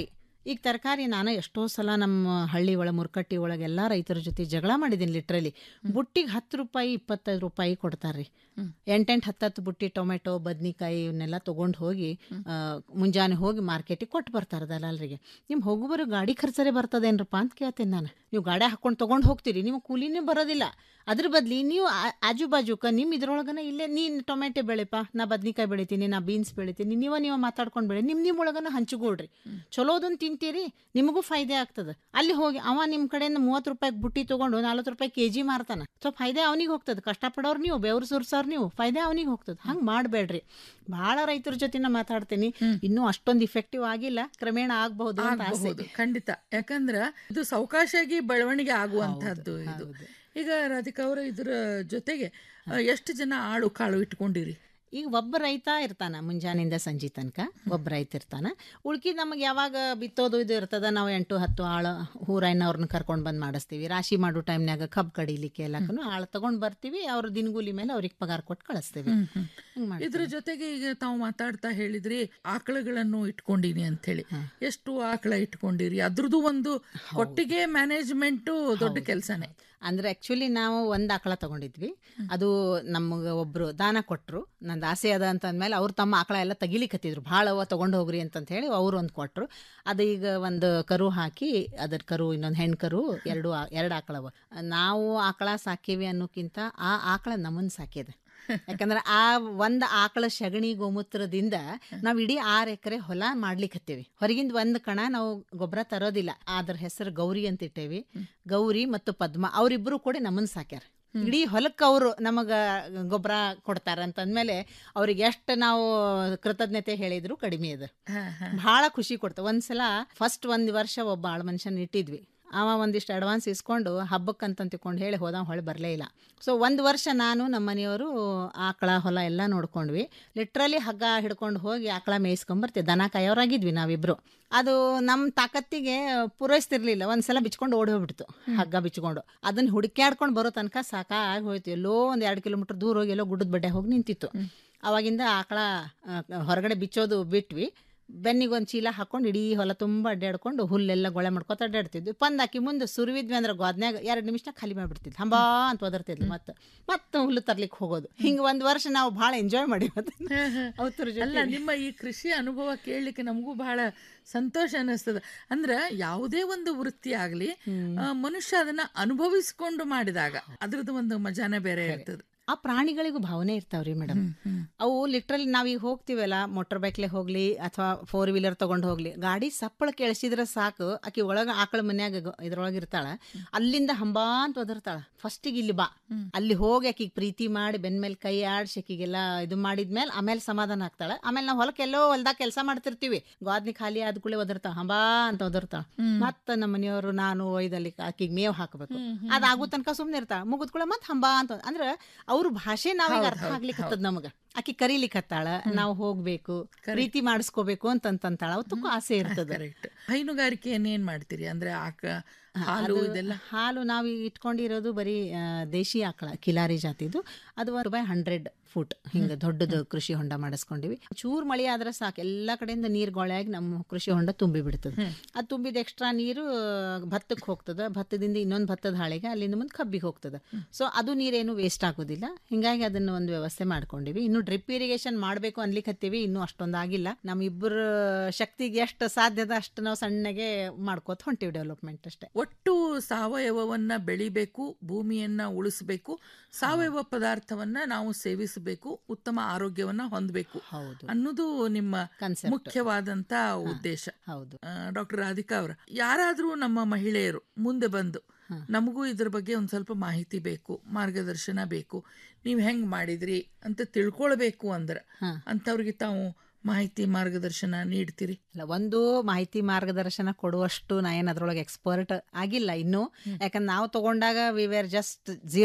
ಈಗ ತರಕಾರಿ ನಾನು ಎಷ್ಟೋ ಸಲ ನಮ್ಮ ಹಳ್ಳಿ ಒಳಗೆ ಮುರ್ಕಟ್ಟಿ ಒಳಗೆ ಎಲ್ಲ ರೈತರ ಜೊತೆ ಜಗಳ ಮಾಡಿದ್ದೀನಿ ಲಿಟ್ರಲಿ ಬುಟ್ಟಿಗೆ ಹತ್ತು ರೂಪಾಯಿ ಇಪ್ಪತ್ತೈದು ರೂಪಾಯಿ ಕೊಡ್ತಾರ್ರಿ ಎಂಟೆಂಟು ಹತ್ತತ್ತು ಬುಟ್ಟಿ ಟೊಮೆಟೊ ಬದ್ನಿಕಾಯಿ ಇವನ್ನೆಲ್ಲ ತೊಗೊಂಡು ಹೋಗಿ ಆ, ಮುಂಜಾನೆ ಹೋಗಿ ಮಾರ್ಕೆಟಿಗೆ ಕೊಟ್ಟು ಬರ್ತಾರೆ ದಲಾಲರಿಗೆ ನಿಮ್ಮ ಹೋಗುಬರೋ ಗಾಡಿ ಖರ್ಚರೇ ಬರ್ತದೇನ್ರಪ್ಪ ಅಂತ ಕೇಳ್ತೀನಿ ನಾನು ನೀವು ಗಾಡಿ ಹಾಕೊಂಡು ತೊಗೊಂಡು ಹೋಗ್ತೀರಿ ನೀವು ಕೂಲಿನೇ ಬರೋದಿಲ್ಲ ಅದ್ರ ಬದ್ಲಿ ನೀವು ಆ- ಆಜು ಬಾಜುಕ ನಿಮ್ಮ ಇದ್ರೊಳಗನ ಇಲ್ಲೇ ನೀನು ಟೊಮೆಟೊ ಬೆಳೆಪ್ಪ ನಾ ಬದ್ನಿಕಾಯಿ ಬೆಳಿತೀನಿ ನಾ ಬೀನ್ಸ್ ಬೆಳಿತೀನಿ ನೀವ ನೀವ ಮಾತಾಡ್ಕೊಂಡು ಬೆಳಿ ನಿಮ್ಮ ನಿಮ್ಮ ಒಳಗನ ಹಂಚಿಕೊಳ್ರಿ ಚಲೋದನ್ನ ತಿಂತೀರಿ ನಿಮಗೂ ಫಾಯ್ದೆ ಆಗ್ತದೆ ಅಲ್ಲಿ ಹೋಗಿ ಅವ ನಿಮ್ಮ ಕಡೆಯಿಂದ ಮೂವತ್ತು ರೂಪಾಯಿ ಬುಟ್ಟಿ ತೊಗೊಂಡು ನಲ್ವತ್ತು ರೂಪಾಯಿ ಕೆ ಜಿ ಮಾರ್ತಾನ ಸೊ ಫಾಯ್ದೆ ಅವನಿಗೆ ಹೋಗ್ತದೆ ಕಷ್ಟಪಡೋರು ನೀವು ಬೆವ್ರು ಸುರ್ಸೋರು ನೀವು ಫಾಯ್ದೆ ಅವನಿಗೆ ಹೋಗ್ತದೆ ಹಂಗೆ ಮಾಡಬೇಡ್ರಿ ಭಾಳ ರೈತರ ಜೊತೆ ನಾ ಮಾತಾಡ್ತೀನಿ ಇನ್ನೂ ಅಷ್ಟೊಂದು ಇಫೆಕ್ಟಿವ್ ಆಗಿಲ್ಲ ಕ್ರಮೇಣ ಆಗಬಹುದು ಅಂತ ಆಸೆ ಆಗಬಹುದು ಖಂಡಿತ ಯಾಕಂದ್ರ ಇದು ಸಾವಕಾಶಾಗಿ ಬೆಳವಣಿಗೆ ಆಗುವಂತಹದ್ದು ಇದು ಈಗ ರಾಧಿಕಾ ಅವರ ಇದ್ರ ಜೊತೆಗೆ ಆ, ಎಷ್ಟು ಜನ ಆಳು ಕಾಳು ಇಟ್ಕೊಂಡಿರಿ ಈಗ ಒಬ್ಬ ರೈತ ಇರ್ತಾನ ಮುಂಜಾನೆಯಿಂದ ಸಂಜೆ ತನಕ ಒಬ್ಬ ರೈತ ಇರ್ತಾನ ಉಳ್ಕಿ ನಮಗೆ ಯಾವಾಗ ಬಿತ್ತೋದು ಇದು ಇರ್ತದ ನಾವು ಎಂಟು ಹತ್ತು ಆಳು ಹೂರೈನವ್ರನ್ನ ಕರ್ಕೊಂಡು ಬಂದು ಮಾಡಿಸ್ತೀವಿ ರಾಶಿ ಮಾಡೋ ಟೈಮ್ನಾಗ ಕಬ್ಬು ಕಡಿಲಿಕ್ಕೆ ಎಲ್ಲಕ್ಕೂ ಆಳು ತಗೊಂಡ್ ಬರ್ತೀವಿ ಅವ್ರ ದಿನಗೂಲಿ ಮೇಲೆ ಅವ್ರಿಗೆ ಪಗಾರ ಕೊಟ್ಟು ಕಳಿಸ್ತೀವಿ ಹ್ಮ್, ಹ್ಮ್. ಹಿಂಗ್ ಮಾಡ್ತೀವಿ. ಇದ್ರ ಜೊತೆಗೆ ಈಗ ತಾವು ಮಾತಾಡ್ತಾ ಹೇಳಿದ್ರಿ ಆಕಳುಗಳನ್ನು ಇಟ್ಕೊಂಡಿನಿ ಅಂತ ಹೇಳಿ ಎಷ್ಟು ಆಕಳ ಇಟ್ಕೊಂಡಿರಿ ಅದ್ರದ್ದು ಒಂದು ಕೊಟ್ಟಿಗೆ ಮ್ಯಾನೇಜ್ಮೆಂಟ್ ದೊಡ್ಡ ಕೆಲಸನೇ ಅಂದ್ರೆ ಆಕ್ಚುಲಿ ನಾವು ಒಂದು ಆಕಳ ತಗೊಂಡಿದ್ವಿ ಅದು ನಮಗೆ ಒಬ್ರು ದಾನ ಕೊಟ್ರು ನಂದು ಆಸೆ ಅದ ಅಂತ ಅಂದ್ಮೇಲೆ ಅವ್ರು ತಮ್ಮ ಆಕಳ ಎಲ್ಲ ತೆಗಿಲಿಕತ್ತಿದ್ರು ಭಾಳ ಅವ ತಗೊಂಡು ಹೋಗ್ರಿ ಅಂತಂತ ಹೇಳಿ ಅವ್ರು ಒಂದು ಕೊಟ್ರು ಅದು ಈಗ ಒಂದು ಕರು ಹಾಕಿ ಅದ್ರ ಕರು ಇನ್ನೊಂದು ಹೆಣ್ಣು ಕರು ಎರಡು ಆ- ಎರಡು ಆಕಳವ ನಾವು ಆಕಳ ಸಾಕೀವಿ ಅನ್ನೋಕ್ಕಿಂತ ಆ ಆಕಳ ನಮ್ಮನ್ನ ಸಾಕ್ಯದ ಯಾಕಂದ್ರೆ ಆ ಒಂದು ಆಕಳ ಸಗಣಿ ಗೋಮೂತ್ರದಿಂದ ನಾವು ಇಡೀ ಆರು ಎಕರೆ ಹೊಲ ಮಾಡ್ಲಿಕ್ಕತ್ತೀವಿ ಹೊರಗಿಂದ ಒಂದು ಕಣ ನಾವು ಗೊಬ್ಬರ ತರೋದಿಲ್ಲ ಅದ್ರ ಹೆಸರು ಗೌರಿ ಅಂತ ಇಟ್ಟೇವಿ ಗೌರಿ ಮತ್ತು ಪದ್ಮ ಅವರಿಬ್ಬರು ಕೂಡ ನಮ್ಮನ್ನ ಸಾಕ್ಯಾರ ಇಡೀ ಹೊಲಕ್ಕೆ ಅವರು ನಮಗ ಗೊಬ್ಬರ ಕೊಡ್ತಾರ ಅಂತಂದ್ಮೇಲೆ ಅವ್ರಿಗೆ ಎಷ್ಟು ನಾವು ಕೃತಜ್ಞತೆ ಹೇಳಿದ್ರು ಕಡಿಮೆ ಅದ ಬಹಳ ಖುಷಿ ಕೊಡ್ತ ಒಂದ್ಸಲ ಫಸ್ಟ್ ಒಂದ್ ವರ್ಷ ಒಬ್ಬ ಆಳ್ ಮನುಷ್ಯನ ಇಟ್ಟಿದ್ವಿ ಅವ ಒಂದಿಷ್ಟು ಅಡ್ವಾನ್ಸ್ ಇಸ್ಕೊಂಡು ಹಬ್ಬಕ್ಕಂತ ತಿಳ್ಕೊಂಡು ಹೇಳಿ ಹೋದ ಹೊಳೆ ಬರಲೇ ಇಲ್ಲ ಸೊ ಒಂದು ವರ್ಷ ನಾನು ನಮ್ಮ ಮನೆಯವರು ಆಕಳ ಹೊಲ ಎಲ್ಲ ನೋಡ್ಕೊಂಡ್ವಿ ಲಿಟ್ರಲಿ ಹಗ್ಗ ಹಿಡ್ಕೊಂಡು ಹೋಗಿ ಆಕಳ ಮೇಯಿಸ್ಕೊಂಬರ್ತೀವಿ ದನ ಕಾಯೋರಾಗಿದ್ವಿ ನಾವಿಬ್ರು ಅದು ನಮ್ಮ ತಾಕತ್ತಿಗೆ ಪೂರೈಸ್ತಿರ್ಲಿಲ್ಲ ಒಂದ್ಸಲ ಬಿಚ್ಕೊಂಡು ಓಡಿ ಹೋಗ್ಬಿಡ್ತು ಹಗ್ಗ ಬಿಚ್ಕೊಂಡು ಅದನ್ನ ಹುಡುಕ್ಯಾಡ್ಕೊಂಡು ಬರೋ ತನಕ ಸಾಕಾಗಿ ಹೋಯ್ತು ಎಲ್ಲೋ ಒಂದು ಎರಡು ಕಿಲೋಮೀಟರ್ ದೂರ ಹೋಗಿ ಎಲ್ಲೋ ಗುಡ್ಡದ ಬಡ್ಡೆ ಹೋಗಿ ನಿಂತಿತ್ತು ಅವಾಗಿಂದ ಆಕಳ ಆ, ಹೊರಗಡೆ ಬಿಚ್ಚೋದು ಬಿಟ್ವಿ ಬೆನ್ನಿಗೆ ಒಂದು ಚೀಲ ಹಾಕೊಂಡು ಇಡೀ ಹೊಲ ತುಂಬ ಅಡ್ಡಾಡ್ಕೊಂಡು ಹುಲ್ಲೆಲ್ಲ ಗೊಳೆ ಮಾಡ್ಕೊತ ಅಡ್ಡಾಡ್ತಿದ್ವಿ ಪಂದ್ ಹಾಕಿ ಮುಂದೆ ಸುರುವಿದ್ವಿ ಅಂದ್ರೆ ಗೋದ್ನ್ಯಾಗ ಎರಡು ನಿಮಿಷ ಖಾಲಿ ಮಾಡಿಬಿಡ್ತಿದ್ವಿ ಹಂಬಾ ಅಂತ ಒದರ್ತಿದ್ವಿ ಮತ್ತೆ ಮತ್ತೆ ಹುಲ್ಲು ತರ್ಲಿಕ್ಕೆ ಹೋಗೋದು ಹಿಂಗೆ ಒಂದು ವರ್ಷ ನಾವು ಭಾಳ ಎಂಜಾಯ್ ಮಾಡಿ ಅವ್ರ ಅಲ್ಲ ನಿಮ್ಮ ಈ ಕೃಷಿ ಅನುಭವ ಕೇಳಲಿಕ್ಕೆ ನಮಗೂ ಬಹಳ ಸಂತೋಷ ಅನ್ನಿಸ್ತದ ಅಂದ್ರೆ ಯಾವುದೇ ಒಂದು ವೃತ್ತಿ ಆಗ್ಲಿ ಆ, ಮನುಷ್ಯ ಅದನ್ನ ಅನುಭವಿಸ್ಕೊಂಡು ಮಾಡಿದಾಗ ಅದ್ರದ್ದು ಒಂದು ಮಜಾನೇ ಬೇರೆ ಇರ್ತದೆ ಆ ಪ್ರಾಣಿಗಳಿಗೂ ಭಾವನೆ ಇರ್ತಾವ್ರಿ ಮೇಡಮ್ ಅವು ಲಿಟ್ರಲಿ ನಾವೀಗ ಹೋಗ್ತೀವಲ್ಲ ಮೋಟರ್ ಬೈಕ್ಲೆ ಹೋಗ್ಲಿ ಅಥವಾ ಫೋರ್ ವೀಲರ್ ತಗೊಂಡು ಹೋಗ್ಲಿ ಗಾಡಿ ಸಪ್ಪಳ ಕೇಳಿಸಿದ್ರೆ ಸಾಕು ಆಕಿ ಒಳಗ ಆಕಳ ಮನ್ಯಾಗ ಗ- ಇದ್ರೊಳಗೆ ಇರ್ತಾಳ ಅಲ್ಲಿಂದ ಹಂಬಾ ಅಂತ ಒದರ್ತಾಳ ಫಸ್ಟಿಗೆ ಇಲ್ಲಿ ಬಾ ಅಲ್ಲಿ ಹೋಗಿ ಆಕಿಗೆ ಪ್ರೀತಿ ಮಾಡಿ ಬೆನ್ ಮೇಲೆ ಕೈ ಆಡ್ಸಿ ಆಕಿಗೆಲ್ಲ ಇದು ಮಾಡಿದ್ಮೇಲೆ ಆಮೇಲೆ ಸಮಾಧಾನ ಆಗ್ತಾಳ ಆಮೇಲೆ ನಾವು ಹೊಲಕ್ಕೆ ಎಲ್ಲೋ ಹೊಲ್ದಾಗ ಕೆಲಸ ಮಾಡ್ತಿರ್ತೀವಿ ಗಾದ್ನಿ ಖಾಲಿ ಆದ ಕೂಡಲೇ ಒದರ್ತಾಳ ಹಂಬಾ ಅಂತ ಒದರ್ತಾಳ ಮತ್ತ ನಮ್ಮ ಮನೆಯವರು ನಾನು ಒಯ್ದಲ್ಲಿ ಆಕಿಗೆ ಮೇವ್ ಹಾಕಬೇಕು ಅದಾಗೋ ತನಕ ಸುಮ್ಮನೆ ಇರ್ತಾಳ ಮುಗಿದ ಕೂಡ ಮತ್ತೆ ಹಂಬಾ ಅಂತ ಅಂದ್ರೆ ಅವ್ರ ಭಾಷೆ ನಾವೀಗ ಹೌದ್ ಅರ್ಥ ಹೌದ್ ಆಗ್ಲಿಕ್ಕತ್ತದ ನಮಗ ಆಕಿ ಕರೀಲಿಕ್ಕತ್ತಾಳ ನಾವು ಹೋಗ್ಬೇಕು ಪ್ರೀತಿ ಮಾಡಿಸ್ಕೋಬೇಕು ಅಂತಂತಾಳ ಅವತ್ತಕ್ಕೂ ಆಸೆ ಇರ್ತದ ಕರೆಕ್ಟ್ ಹೈನುಗಾರಿಕೆಯನ್ನು ಏನ್ ಮಾಡ್ತೀರಿ ಅಂದ್ರೆ ಆಕ ಹಾಲು ಅದು ಇದೆಲ್ಲ ಹಾಲು ನಾವು ಇಟ್ಕೊಂಡಿರೋದು ಬರೀ ಆ, ದೇಶಿ ಆಕಳ ಕಿಲಾರಿ ಜಾತಿದು ಅದು ಒಂದು ಬೈ ಹಂಡ್ರೆಡ್ ಫುಟ್ ಹಿಂಗೆ ದೊಡ್ಡದು ಕೃಷಿ ಹೊಂಡ ಮಾಡಿಸ್ಕೊಂಡಿವಿ ಚೂರ್ ಮಳೆ ಆದ್ರೆ ಸಾಕು ಎಲ್ಲ ಕಡೆಯಿಂದ ನೀರು ಗೊಳೆಯಾಗಿ ನಮ್ಮ ಕೃಷಿ ಹೊಂಡ ತುಂಬಿ ಬಿಡ್ತದೆ ಅದು ತುಂಬಿದ ಎಕ್ಸ್ಟ್ರಾ ನೀರು ಭತ್ತಕ್ಕೆ ಹೋಗ್ತದೆ ಭತ್ತದಿಂದ ಇನ್ನೊಂದು ಭತ್ತದ ಹಾಳೆಗೆ ಅಲ್ಲಿಂದ ಮುಂದೆ ಕಬ್ಬಿಗೆ ಹೋಗ್ತದೆ ಸೊ ಅದು ನೀರೇನು ವೇಸ್ಟ್ ಆಗೋದಿಲ್ಲ ಹಿಂಗಾಗಿ ಅದನ್ನು ಒಂದು ವ್ಯವಸ್ಥೆ ಮಾಡ್ಕೊಂಡಿವಿ ಇನ್ನು ಡ್ರಿಪ್ ಇರಿಗೇಷನ್ ಮಾಡಬೇಕು ಅನ್ಲಿಕ್ಕೆ ಹತ್ತೀವಿ ಇನ್ನೂ ಅಷ್ಟೊಂದು ಆಗಿಲ್ಲ ನಮ್ಮಿಬ್ಬರ ಶಕ್ತಿಗೆ ಎಷ್ಟು ಸಾಧ್ಯದ ಅಷ್ಟು ನಾವು ಸಣ್ಣಗೆ ಮಾಡ್ಕೋತ ಹೊಂಟಿವಿ ಡೆವಲಪ್ಮೆಂಟ್ ಅಷ್ಟೇ ಒಟ್ಟು ಸಾವಯವವನ್ನ ಬೆಳಿಬೇಕು ಭೂಮಿಯನ್ನ ಉಳಿಸಬೇಕು ಸಾವಯವ ಪದಾರ್ಥವನ್ನ ನಾವು ಸೇವಿಸಬೇಕು ಉತ್ತಮ ಆರೋಗ್ಯವನ್ನ ಹೊಂದಬೇಕು ಅನ್ನೋದು ನಿಮ್ಮ ಮುಖ್ಯವಾದಂತ ಉದ್ದೇಶ ಹೌದು ಡಾಕ್ಟರ್ ರಾಧಿಕಾ ಅವರ ಯಾರಾದ್ರೂ ನಮ್ಮ ಮಹಿಳೆಯರು ಮುಂದೆ ಬಂದು ನಮಗೂ ಇದ್ರ ಬಗ್ಗೆ ಒಂದ್ ಸ್ವಲ್ಪ ಮಾಹಿತಿ ಬೇಕು ಮಾರ್ಗದರ್ಶನ ಬೇಕು ನೀವು ಹೆಂಗ್ ಮಾಡಿದ್ರಿ ಅಂತ ತಿಳ್ಕೊಳ್ಬೇಕು ಅಂದ್ರ ಅಂತವ್ರಿಗೆ ತಾವು ಮಾಹಿತಿ ಮಾರ್ಗದರ್ಶನ ನೀಡ್ತೀರಿ ಇಲ್ಲ ಒಂದು ಮಾಹಿತಿ ಮಾರ್ಗದರ್ಶನ ಕೊಡುವಷ್ಟು ನಾ ಏನು ಅದ್ರೊಳಗೆ ಎಕ್ಸ್ಪರ್ಟ್ ಆಗಿಲ್ಲ ಇನ್ನೂ ಯಾಕಂದ್ರೆ ನಾವು ತಗೊಂಡಾಗ we were just zero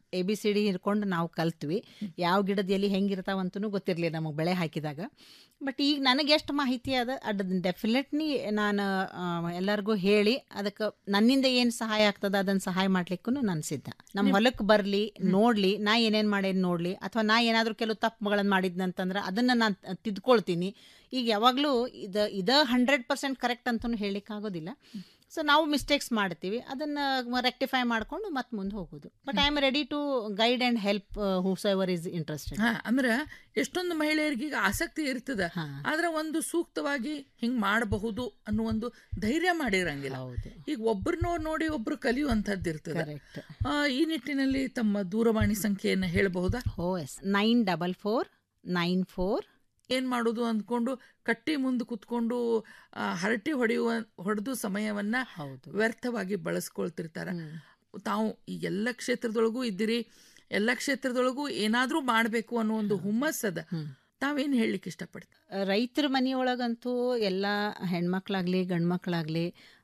A B C D ಹಿಡ್ಕೊಂಡು ನಾವು ಕಲ್ತ್ವಿ ಯಾವ ಗಿಡದ ಎಲ್ಲಿ ಹೆಂಗಿರ್ತಾವಂತೂ ಗೊತ್ತಿರಲಿಲ್ಲ ನಮಗೆ ಬೆಳೆ ಹಾಕಿದಾಗ ಬಟ್ ಈಗ ನನಗೆ ಎಷ್ಟು ಮಾಹಿತಿ ಅದ ಅಡ್ ಡೆಫಿನೆಟ್ಲಿ ನಾನು ಆ, ಎಲ್ಲರಿಗೂ ಹೇಳಿ ಅದಕ್ಕೆ ನನ್ನಿಂದ ಏನು ಸಹಾಯ ಆಗ್ತದ ಅದನ್ನು ಸಹಾಯ ಮಾಡ್ಲಿಕ್ಕೂ ನಾನು ಸಿದ್ಧ ನಮ್ಮ ಹೊಲಕ್ಕೆ ಬರಲಿ ನೋಡಲಿ ನಾ ಏನೇನು ಮಾಡೇನು ನೋಡಲಿ ಅಥವಾ ನಾ ಏನಾದರೂ ಕೆಲವು ತಪ್ಪುಗಳನ್ನು ಮಾಡಿದ್ನಂತಂದ್ರೆ ಅದನ್ನು ನಾನು ತಿದ್ಕೊಳ್ತೀನಿ ಈಗ ಯಾವಾಗಲೂ ಇದು ಇದು ಹಂಡ್ರೆಡ್ ಪರ್ಸೆಂಟ್ ಕರೆಕ್ಟ್ ಅಂತಲೂ ಹೇಳಲಿಕ್ಕಾಗೋದಿಲ್ಲ ಸೊ ನಾವು ಮಿಸ್ಟೇಕ್ಸ್ ಮಾಡ್ತೀವಿ ಅದನ್ನು ರೆಕ್ಟಿಫೈ ಮಾಡಿಕೊಂಡು ಮತ್ತೆ ಮುಂದೆ ಹೋಗೋದು but I am ready to guide and help whose ever is interested ಹಾ ಅಂದ್ರ ಎಷ್ಟೊಂದು ಮಹಿಳೆಯರಿಗೆ ಈಗ ಆಸಕ್ತಿ ಇರ್ತದ ಆದ್ರೆ ಒಂದು ಸೂಕ್ತವಾಗಿ ಹಿಂಗ್ ಮಾಡಬಹುದು ಅನ್ನೋ ಒಂದು ಧೈರ್ಯ ಮಾಡಿರಂಗಿಲ್ಲ ಈಗ ಒಬ್ರನ್ನೋ ನೋಡಿ ಒಬ್ರು ಕಲಿಯುವಂತದ್ದು ಇರ್ತದೆ Correct. ಆ, ಈ ನಿಟ್ಟಿನಲ್ಲಿ ತಮ್ಮ ದೂರವಾಣಿ ಸಂಖ್ಯೆಯನ್ನು ಹೇಳಬಹುದಾ oh yes nine double four nine four ಏನ್ ಮಾಡೋದು ಅಂದ್ಕೊಂಡು ಕಟ್ಟಿ ಮುಂದೆ ಕುತ್ಕೊಂಡು ಆ, ಹರಟೆ ಹೊಡೆಯುವ ಹೊಡೆದು ಸಮಯವನ್ನ ವ್ಯರ್ಥವಾಗಿ ಬಳಸ್ಕೊಳ್ತಿರ್ತಾರ ತಾವು ಈ ಎಲ್ಲ ಕ್ಷೇತ್ರದೊಳಗೂ ಇದ್ದೀರಿ ಎಲ್ಲ ಕ್ಷೇತ್ರದೊಳಗೂ ಏನಾದ್ರೂ ಮಾಡ್ಬೇಕು ಅನ್ನೋ ಒಂದು ಹುಮ್ಮಸ್ಸದ ತಾವೇನ್ ಹೇಳಲಿಕ್ಕೆ ಇಷ್ಟಪಡ್ತೀವಿ ರೈತರ ಮನೆಯೊಳಗಂತೂ ಎಲ್ಲ ಹೆಣ್ಮಕ್ಳಾಗಲಿ ಗಂಡ್ಮಕ್ಳಾಗಲಿ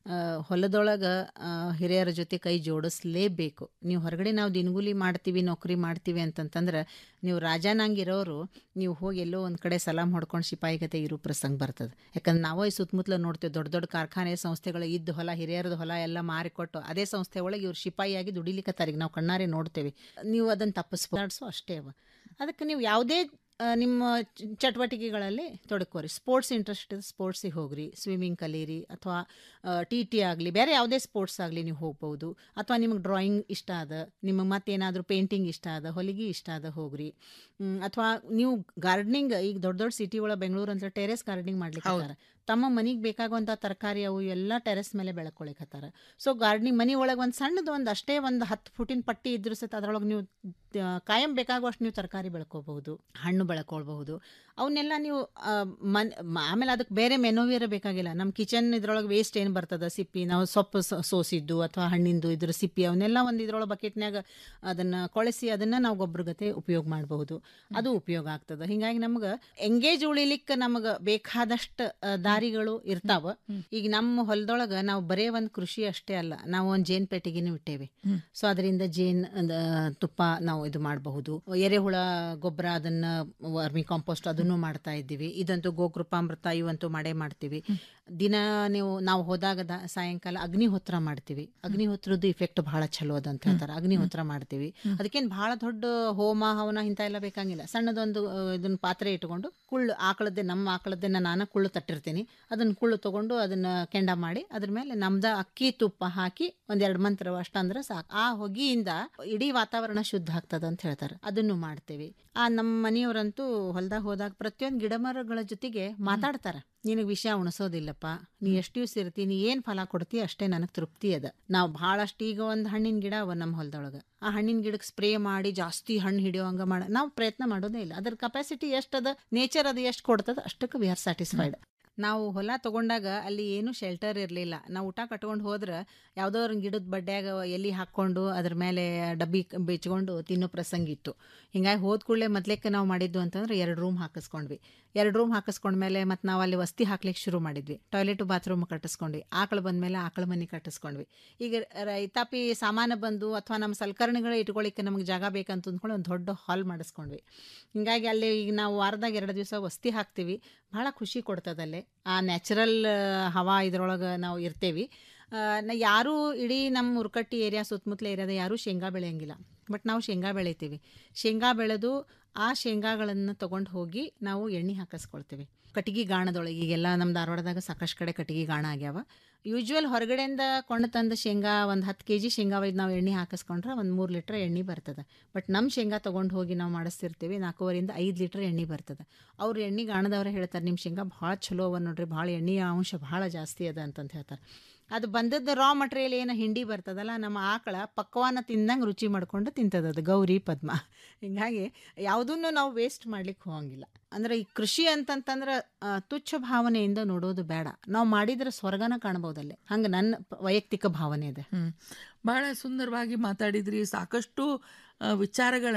ಹೊಲದೊಳಗೆ ಹಿರಿಯರ ಜೊತೆ ಕೈ ಜೋಡಿಸ್ಲೇಬೇಕು ನೀವು ಹೊರಗಡೆ ನಾವು ದಿನಗೂಲಿ ಮಾಡ್ತೀವಿ ನೌಕರಿ ಮಾಡ್ತೀವಿ ಅಂತಂತಂದ್ರೆ ನೀವು ರಾಜಾನಂಗಿರೋರು ನೀವು ಹೋಗಿ ಎಲ್ಲೋ ಒಂದು ಕಡೆ ಸಲಾಮ್ ಹೊಡ್ಕೊಂಡು ಶಿಪಾಯಿಗತೆ ಇರೋ ಪ್ರಸಂಗ ಬರ್ತದೆ ಯಾಕಂದ್ರೆ ನಾವೇ ಈ ಸುತ್ತಮುತ್ತಲ ನೋಡ್ತೇವೆ ದೊಡ್ಡ ದೊಡ್ಡ ಕಾರ್ಖಾನೆ ಸಂಸ್ಥೆಗಳು ಇದ್ದ ಹೊಲ ಹಿರಿಯರದ ಹೊಲ ಎಲ್ಲ ಮಾರಿಕೊಟ್ಟು ಅದೇ ಸಂಸ್ಥೆ ಒಳಗೆ ಇವ್ರು ಶಿಪಾಯಿಯಾಗಿ ದುಡಿಲಿಕ್ಕತ್ತಾರಿಗೆ ನಾವು ಕಣ್ಣಾರೆ ನೋಡ್ತೇವೆ ನೀವು ಅದನ್ನು ತಪ್ಪಿಸ್ಬಾರ್ಸು ಅಷ್ಟೇ ಅವ ಅದಕ್ಕೆ ನೀವು ಯಾವುದೇ ಆ, ನಿಮ್ಮ ಚ- ಚಟುವಟಿಕೆಗಳಲ್ಲಿ ತೊಡಕೋರಿ ಸ್ಪೋರ್ಟ್ಸ್ ಇಂಟ್ರೆಸ್ಟ್ ಇದೆ ಸ್ಪೋರ್ಟ್ಸಿಗೆ ಹೋಗ್ರಿ ಸ್ವಿಮ್ಮಿಂಗ್ ಕಲೀರಿ ಅಥವಾ ಟಿ ಟಿ ಆಗಲಿ ಬೇರೆ ಯಾವುದೇ ಸ್ಪೋರ್ಟ್ಸ್ ಆಗಲಿ ನೀವು ಹೋಗ್ಬೋದು ಅಥವಾ ನಿಮಗೆ ಡ್ರಾಯಿಂಗ್ ಇಷ್ಟ ಅದ ನಿಮಗೆ ಮತ್ತೇನಾದರೂ ಪೇಂಟಿಂಗ್ ಇಷ್ಟ ಅದ ಹೊಲಿಗೆ ಇಷ್ಟ ಅದ ಹೋಗ್ರಿ ಮ್, ಅಥವಾ ನೀವು ಗಾರ್ಡನಿಂಗ್ ಈಗ ದೊಡ್ಡ ದೊಡ್ಡ ಸಿಟಿ ಒಳಗೆ ಬೆಂಗಳೂರು ಅಂತ ಟೆರೆಸ್ ಗಾರ್ಡನಿಂಗ್ ಮಾಡ್ಲಿಕ್ಕೆ ಹತ್ತಾರ. ತಮ್ಮ ಮನೆಗೆ ಬೇಕಾಗುವಂಥ ತರಕಾರಿ ಅವು ಎಲ್ಲ ಟೆರೆಸ್ ಮೇಲೆ ಬೆಳ್ಕೊಳಿಕತ್ತಾರ ಸೊ ಗಾರ್ಡನಿಂಗ್ ಮನೆ ಒಳಗೆ ಒಂದು ಸಣ್ಣದು ಒಂದು ಅಷ್ಟೇ ಒಂದು ಹತ್ತು ಫುಟಿನ ಪಟ್ಟಿ ಇದ್ರೂ ಸತ ಅದರೊಳಗೆ ನೀವು ಆ, ಕಾಯಂ ಬೇಕಾಗುವಷ್ಟು ನೀವು ತರಕಾರಿ ಬೆಳ್ಕೋಬಹುದು ಹಣ್ಣು ಬೆಳ್ಕೊಳ್ಬಹುದು ಅವನ್ನೆಲ್ಲ ನೀವು ಆ, ಮನ್ ಮ- ಆಮೇಲೆ ಅದಕ್ಕೆ ಬೇರೆ ಮೆನೋವಿಯರ ಬೇಕಾಗಿಲ್ಲ ನಮ್ಮ ಕಿಚನ್ ಇದ್ರೊಳಗೆ ವೇಸ್ಟ್ ಏನು ಬರ್ತದ ಸಿಪ್ಪಿ ನಾವು ಸೊಪ್ಪು ಸ- ಸೋಸಿದ್ದು ಅಥವಾ ಹಣ್ಣಿಂದು ಇದ್ರ ಸಿಪ್ಪಿ ಅವನ್ನೆಲ್ಲ ಒಂದು ಇದ್ರೊಳಗೆ ಬಕೆಟ್ನ್ಯಾಗ ಅದನ್ನು ಕೊಳೆಸಿ ಅದನ್ನು ನಾವು ಗೊಬ್ಬರಗತೆ ಉಪಯೋಗ ಮಾಡಬಹುದು ಅದು ಉಪಯೋಗ ಆಗ್ತದೆ ಹಿಂಗಾಗಿ ನಮ್ಗೆ ಎಂಗೇಜ್ ಉಳಿಲಿಕ್ಕೆ ನಮಗೆ ಬೇಕಾದಷ್ಟು ಆ, ದಾರಿಗಳು ಇರ್ತಾವ ಈಗ ನಮ್ಮ ಹೊಲದೊಳಗೆ ನಾವು ಬರೇ ಒಂದು ಕೃಷಿ ಅಷ್ಟೇ ಅಲ್ಲ ನಾವು ಒಂದು ಜೇನ್ ಪೆಟ್ಟಿಗೆನೂ ಇಟ್ಟೇವೆ ಸೊ ಅದರಿಂದ ಜೇನ್ ಅಂದ ತುಪ್ಪ ನಾವು ಇದು ಮಾಡಬಹುದು ಎರೆಹುಳ ಗೊಬ್ಬರ ಅದನ್ನ ವರ್ಮಿ ಕಾಂಪೋಸ್ಟ್ ಅದನ್ನು ಮಾಡ್ತಾ ಇದ್ದೀವಿ ಇದಂತೂ ಗೋಕೃಪಾಮೃತ ಇವಂತೂ ಮಾಡೇ ಮಾಡ್ತೀವಿ ದಿನ ನೀವು ನಾವು ಹೋದಾಗ ದ- ಸಾಯಂಕಾಲ ಅಗ್ನಿಹೋತ್ರ ಮಾಡ್ತೀವಿ ಅಗ್ನಿಹೋತ್ರದ ಇಫೆಕ್ಟ್ ಬಹಳ ಚಲೋ ಅದ ಅಂತ ಹೇಳ್ತಾರೆ ಅಗ್ನಿಹೋತ್ರ ಮಾಡ್ತೀವಿ ಅದಕ್ಕೇನು ಬಹಳ ದೊಡ್ಡ ಹೋಮ ಹವನ ಇಂಥ ಎಲ್ಲ ಬೇಕಾಗಿಲ್ಲ ಸಣ್ಣದೊಂದು ಆ, ಇದನ್ನ ಪಾತ್ರೆ ಇಟ್ಕೊಂಡು ಕುಳ್ಳು ಆಕಳದ್ದೇ ನಮ್ಮ ಆಕಳದ್ದನ್ನ ನಾನು ಕುಳ್ಳು ತಟ್ಟಿರ್ತೀನಿ ಅದನ್ನ ಕುಳ್ಳು ತಗೊಂಡು ಅದನ್ನ ಕೆಂಡ ಮಾಡಿ ಅದ್ರ ಮೇಲೆ ನಮ್ದ ಅಕ್ಕಿ ತುಪ್ಪ ಹಾಕಿ ಒಂದೆರಡು ಮಂತ್ರ ಅಷ್ಟಂದ್ರೆ ಸಾಕು ಆ ಹೊಗೆಯಿಂದ ಇಡೀ ವಾತಾವರಣ ಶುದ್ಧ ಆಗ್ತದ ಅಂತ ಹೇಳ್ತಾರೆ ಅದನ್ನು ಮಾಡ್ತೇವೆ ಆ ನಮ್ಮ ಮನೆಯವರಂತೂ ಹೊಲ್ದಾಗ ಹೋದಾಗ ಪ್ರತಿಯೊಂದು ಗಿಡ ಮರಗಳ ಜೊತೆಗೆ ಮಾತಾಡ್ತಾರ ನಿನಗೆ ವಿಷಯ ಉಣಿಸೋದಿಲ್ಲಪ್ಪ ನೀ ಎಷ್ಟು ದಿವ್ಸ ಇರ್ತಿ ನೀ ಏನು ಫಲ ಕೊಡ್ತಿ ಅಷ್ಟೇ ನನಗೆ ತೃಪ್ತಿ ಅದ ನಾವು ಭಾಳಷ್ಟು ಈಗ ಒಂದು ಹಣ್ಣಿನ ಗಿಡ ಅವ ನಮ್ಮ ಹೊಲದೊಳಗೆ ಆ ಹಣ್ಣಿನ ಗಿಡಕ್ಕೆ ಸ್ಪ್ರೇ ಮಾಡಿ ಜಾಸ್ತಿ ಹಣ್ಣು ಹಿಡಿಯೋ ಹಂಗೆ ಮಾಡ ನಾವು ಪ್ರಯತ್ನ ಮಾಡೋದೇ ಇಲ್ಲ ಅದ್ರ ಕೆಪಾಸಿಟಿ ಎಷ್ಟು ಅದ ನೇಚರ್ ಅದು ಎಷ್ಟು ಕೊಡ್ತದ ಅಷ್ಟಕ್ಕೆ ವಿ ಆರ್ ಸ್ಯಾಟಿಸ್ಫೈಡ್ ನಾವು ಹೊಲ ತಗೊಂಡಾಗ ಅಲ್ಲಿ ಏನು ಶೆಲ್ಟರ್ ಇರಲಿಲ್ಲ ನಾವು ಊಟ ಕಟ್ಕೊಂಡು ಹೋದ್ರೆ ಯಾವುದೋ ಒಂದು ಗಿಡದ ಬಡ್ಡ್ಯಾಗ ಎಲ್ಲಿ ಹಾಕ್ಕೊಂಡು ಅದ್ರ ಮೇಲೆ ಡಬ್ಬಿ ಕ- ಬಿಚ್ಕೊಂಡು ತಿನ್ನೋ ಪ್ರಸಂಗ ಇತ್ತು ಹಿಂಗಾಗಿ ಹೋದ ಕೂಡಲೇ ಮೊದ್ಲೇಕ್ಕೆ ನಾವು ಮಾಡಿದ್ದು ಅಂತಂದ್ರೆ ಎರಡು ರೂಮ್ ಹಾಕಿಸ್ಕೊಂಡ್ವಿ ಎರಡು ರೂಮ್ ಹಾಕಿಸ್ಕೊಂಡ್ಮೇಲೆ ಮತ್ತು ನಾವು ಅಲ್ಲಿ ವಸ್ತಿ ಹಾಕ್ಲಿಕ್ಕೆ ಶುರು ಮಾಡಿದ್ವಿ ಟಾಯ್ಲೆಟು ಬಾತ್ರೂಮ್ ಕಟ್ಟಿಸ್ಕೊಂಡ್ವಿ ಆಕಳು ಬಂದಮೇಲೆ ಆಕಳ ಮನೆ ಕಟ್ಟಿಸ್ಕೊಂಡ್ವಿ ಈಗ ರೈತಾಪಿ ಸಾಮಾನು ಬಂದು ಅಥವಾ ನಮ್ಮ ಸಲಕರಣೆಗಳು ಇಟ್ಕೊಳ್ಳಿಕ್ಕೆ ನಮಗೆ ಜಾಗ ಬೇಕಂತ ಅಂದ್ಕೊಂಡು ಒಂದು ದೊಡ್ಡ ಹಾಲ್ ಮಾಡಿಸ್ಕೊಂಡ್ವಿ ಹಿಂಗಾಗಿ ಅಲ್ಲಿ ಈಗ ನಾವು ವಾರದಾಗ ಎರಡು ದಿವಸ ವಸ್ತಿ ಹಾಕ್ತೀವಿ ಭಾಳ ಖುಷಿ ಕೊಡ್ತದಲ್ಲಿ ಆ ನ್ಯಾಚುರಲ್ ಹವಾ ಇದ್ರೊಳಗೆ ನಾವು ಇರ್ತೇವಿ ಆ, ನಾ ಯಾರೂ ಇಡೀ ನಮ್ಮ ಉರ್ಕಟ್ಟಿ ಏರಿಯಾ ಸುತ್ತಮುತ್ತಲ ಏರಿಯಾದ ಯಾರೂ ಶೇಂಗಾ ಬೆಳೆಯಂಗಿಲ್ಲ ಬಟ್ ನಾವು ಶೇಂಗಾ ಬೆಳಿತೀವಿ ಶೇಂಗಾ ಬೆಳೆದು ಆ ಶೇಂಗಾಗಳನ್ನು ತೊಗೊಂಡು ಹೋಗಿ ನಾವು ಎಣ್ಣೆ ಹಾಕಿಸ್ಕೊಳ್ತೀವಿ ಕಟ್ಟಿಗೆ ಗಾಣದೊಳಗೆ ಈಗೆಲ್ಲ ನಮ್ಮ ಧಾರವಾಡದಾಗ ಸಾಕಷ್ಟು ಕಡೆ ಕಟ್ಟಿಗೆ ಗಾಣ ಆಗ್ಯಾವ ಯೂಶ್ವಲ್ ಹೊರಗಡೆಯಿಂದ ಕೊಂಡು ತಂದ ಶೇಂಗಾ ಒಂದು ಹತ್ತು ಕೆ ಜಿ ಶೇಂಗಾ ಒಯ್ದು ನಾವು ಎಣ್ಣೆ ಹಾಕಿಸ್ಕೊಂಡ್ರೆ ಒಂದು ಮೂರು ಲೀಟ್ರ್ ಎಣ್ಣೆ ಬರ್ತದೆ ಬಟ್ ನಮ್ಮ ಶೇಂಗಾ ತೊಗೊಂಡು ಹೋಗಿ ನಾವು ಮಾಡಿಸ್ತಿರ್ತೀವಿ ನಾಲ್ಕೂವರೆಯಿಂದ ಐದು ಲೀಟ್ರ್ ಎಣ್ಣೆ ಬರ್ತದೆ ಅವ್ರು ಎಣ್ಣೆ ಗಾಣದವ್ರೆ ಹೇಳ್ತಾರೆ ನಿಮ್ಮ ಶೇಂಗಾ ಭಾಳ ಚಲೋ ಅವ ನೋಡ್ರಿ ಭಾಳ ಎಣ್ಣೆಯ ಅಂಶ ಭಾಳ ಜಾಸ್ತಿ ಅದ ಅಂತಂತ ಹೇಳ್ತಾರೆ ಅದು ಬಂದದ್ದು ರಾ ಮಟೀರಿಯಲ್ ಏನು ಹಿಂಡಿ ಬರ್ತದಲ್ಲ ನಮ್ಮ ಆಕಳ ಪಕ್ವಾನ ತಿಂದಂಗೆ ರುಚಿ ಮಾಡ್ಕೊಂಡು ತಿಂತದ ಅದು ಗೌರಿ ಪದ್ಮ ಹಿಂಗಾಗಿ ಯಾವುದನ್ನು ನಾವು ವೇಸ್ಟ್ ಮಾಡ್ಲಿಕ್ಕೆ ಹೋಗಂಗಿಲ್ಲ ಅಂದ್ರೆ ಈ ಕೃಷಿ ಅಂತಂತಂದ್ರೆ ಆ, ತುಚ್ಛ ಭಾವನೆಯಿಂದ ನೋಡೋದು ಬೇಡ ನಾವು ಮಾಡಿದ್ರೆ ಸ್ವರ್ಗನ ಕಾಣಬಹುದಲ್ಲೇ ಹಂಗೆ ನನ್ನ ಪ- ವೈಯಕ್ತಿಕ ಭಾವನೆ ಇದೆ ಹ್ಮ್ ಬಹಳ ಸುಂದರವಾಗಿ ಮಾತಾಡಿದ್ರಿ ಸಾಕಷ್ಟು ಆ, ವಿಚಾರಗಳನ್ನ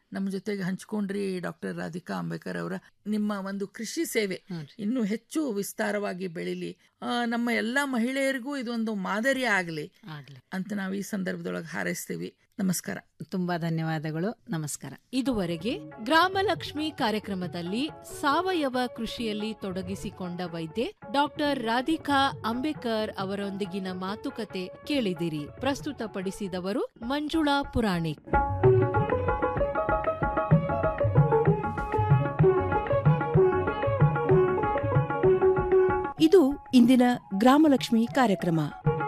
ನಮ್ಮ ಜೊತೆಗೆ ಹಂಚ್ಕೊಂಡ್ರಿ ಡಾಕ್ಟರ್ ರಾಧಿಕಾ ಅಂಬೇಕರ್ ಅವರ ನಿಮ್ಮ ಒಂದು ಕೃಷಿ ಸೇವೆ ಇನ್ನೂ ಹೆಚ್ಚು ವಿಸ್ತಾರವಾಗಿ ಬೆಳಿಲಿ ಆ, ನಮ್ಮ ಎಲ್ಲಾ ಮಹಿಳೆಯರಿಗೂ ಇದೊಂದು ಮಾದರಿ ಆಗಲಿ ಆಗ್ಲಿ ಅಂತ ನಾವು ಈ ಸಂದರ್ಭದೊಳಗೆ ಹಾರೈಸ್ತೀವಿ ನಮಸ್ಕಾರ ತುಂಬಾ ಧನ್ಯವಾದಗಳು ನಮಸ್ಕಾರ ಇದುವರೆಗೆ ಗ್ರಾಮಲಕ್ಷ್ಮಿ ಕಾರ್ಯಕ್ರಮದಲ್ಲಿ ಸಾವಯವ ಕೃಷಿಯಲ್ಲಿ ತೊಡಗಿಸಿಕೊಂಡ ವೈದ್ಯೆ ಡಾಕ್ಟರ್ ರಾಧಿಕಾ ಅಂಬೇಕರ್ ಅವರೊಂದಿಗಿನ ಮಾತುಕತೆ ಕೇಳಿದಿರಿ ಪ್ರಸ್ತುತಪಡಿಸಿದವರು ಮಂಜುಳಾ ಪುರಾಣಿಕ್ ಇದು ಇಂದಿನ ಗ್ರಾಮಲಕ್ಷ್ಮಿ ಕಾರ್ಯಕ್ರಮ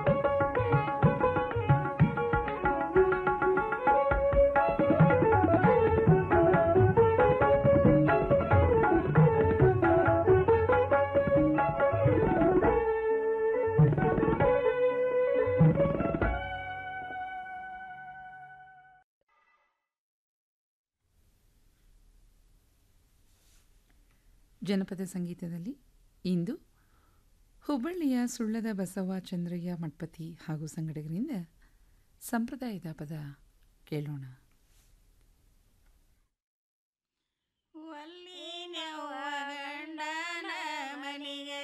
ಜನಪದ ಸಂಗೀತದಲ್ಲಿ ಇಂದು ಹುಬ್ಬಳ್ಳಿಯ ಸುಳ್ಳದ ಬಸವ ಚಂದ್ರಯ್ಯ ಮಠಪತಿ ಹಾಗೂ ಸಂಗಡಿಗರಿಂದ ಸಂಪ್ರದಾಯದ ಪದ ಕೇಳೋಣ ಗಂಡನ ಮನಿಗೆ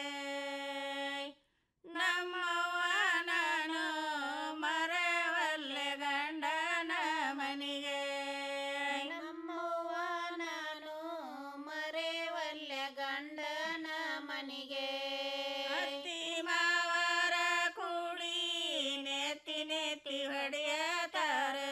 ನಮ್ಮವ್ವ ನಾನು ಮರವಲ್ಲೆ ಗಂಡನ ಮನಿಗೆ ನಮ್ಮವ್ವ ನಾನು ಮರೆವಲ್ಲೆ ಗಂಡನ ಮನಿಗೆ ಅತ್ತಿ ಮಾವರ ಕೂಡಿ ನೆತ್ತಿ ನೆತ್ತಿ ಹೊಡೆಯತಾರೆ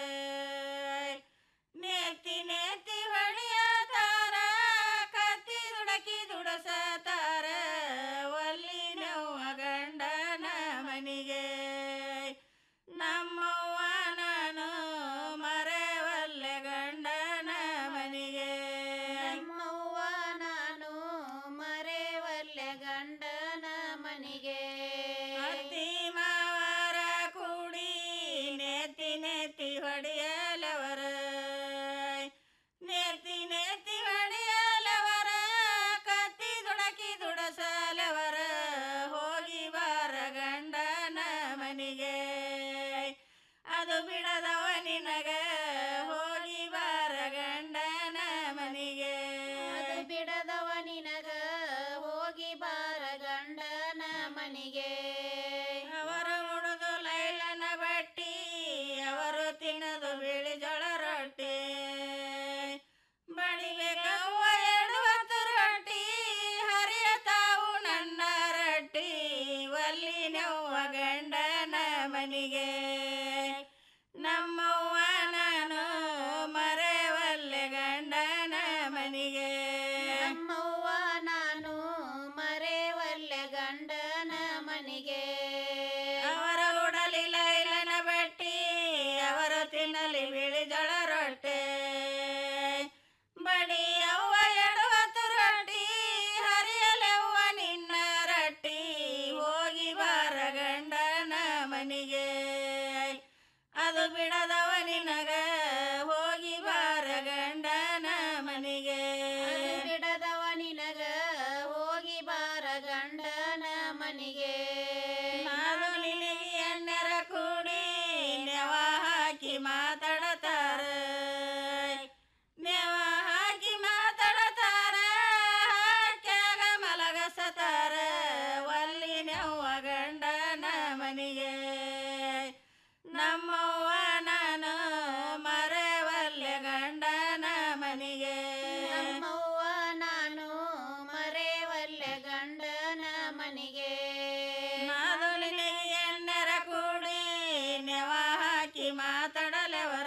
ನೆತ್ತಿ ನೆತ್ತಿ ಹೊಡೆಯತಾರ ಕತ್ತಿ ದುಡಕಿ ದುಡಸತಾರ ಒಲ್ಲಿನವ್ವ ಗಂಡನ ಮನಿಗೆ ನಮ್ಮವ್ವ ನಾನು ಮರೆವಲ್ಲೆ ಗಂಡನ ಮನಿಗೆ ನಮ್ಮವ್ವ ನಾನು ಮರೆವಲ್ಲೆ ಗಂಡನ ಮನಿಗೆ ಅತ್ತಿ ಮಾವರ ಕೂಡಿ ನೆತ್ತಿ ನೆತ್ತಿ ಹೊಡೆಯಲವರ ನೆತ್ತಿ ನೆತ್ತಿ ಹೊಡೆಯಲವರ ಕತ್ತಿ ದುಡಕಿ ದುಡಸಲವರ ಹೋಗಿ ಬಾರ ಗಂಡನ ಮನಿಗೆ ಅದು ಬಿಡದವ ನಿನಗ ಹೋಗಿ ಬಾರ ಗಂಡನ ಮನಿಗೆ ಅದು ಬಿಡದವ ನಿನಗ ಹೋಗಿ ಬಾರ ಗಂಡನ ಮನಿಗೆ ಅವರು ಉಡುದು ಲೈಲನ ಬಟ್ಟಿ ಅವರು ತಿನ್ನದು ಬಿಳಿ ಜೋಳ ರೊಟ್ಟಿ ಬಡಿಬೇಕವ್ವ ಎರಡು ಹೊತ್ತು ರೊಟ್ಟಿ ಹರಿಯ ತಾವು ನನ್ನ ರೊಟ್ಟಿ ಒಲ್ಲಿನವ್ವ ಗಂಡನ ಮನಿಗೆ ನಮ್ಮವ್ವ ನಾನು ಮರೆವಲ್ಲೆ ಗಂಡನ ಮನಿಗೆ ನಮ್ಮವ್ವ ನಾನು ಮರೆವಲ್ಲೆ ಗಂಡನ ಮನಿಗೆ ಅವರ ಉಡಲಿಲ್ಲ ಇಲ್ಲನ ಬಟ್ಟಿ ಅವರು ತಿನ್ನಲಿ ಬಿಳಿ ಜೋಳ ರೊಟ್ಟೆ ಬಡಿ ಅವ್ವ ಎರಡು ಹೊತ್ತು ರೊಟ್ಟಿ ಹರಿಯಲೆವ್ವ ನಿನ್ನ ರೊಟ್ಟಿ ಹೋಗಿ ಬಾರ ಗಂಡನ ಮನಿಗೆ ಅದು ಬಿಡದವ ನಿನಗ ಹೋಗಿ ಬಾರ ಗಂಡನ ಮನಿಗೆ ಬಿಡದವ ನಿನಗ ಹೋಗಿ ಬಾರ ಗಂಡನ ಮನಿಗೆ ನಾನು ನಿನಗೆ ಎಣ್ಣೆರ ಕೂಡಿ ನೆವ ಹಾಕಿ ಮಾತಾಡತಾರ ನೆವ ಹಾಕಿ ಮಾತಾಡತಾರ ಹಾಕ್ಯಾಗ ಮಲಗಸತಾರ ಒಲ್ಲಿ ನೆವ್ವ ಗಂಡನ ಮನಿಗೆ ನಮ್ಮವ್ವ ನಾನು ಮರೆವಲ್ಲೆ ಗಂಡನ ಮನಿಗೆ ನಮ್ಮವ್ವ ನಾನು ಮರೆವಲ್ಲೆ ಗಂಡನ ಮನಿಗೆ ನಾನು ನಿನಗೆ ಎಣ್ಣೆರ ಕೂಡಿ ನೆವ ಹಾಕಿ ಮಾತಾಡಲೆವರ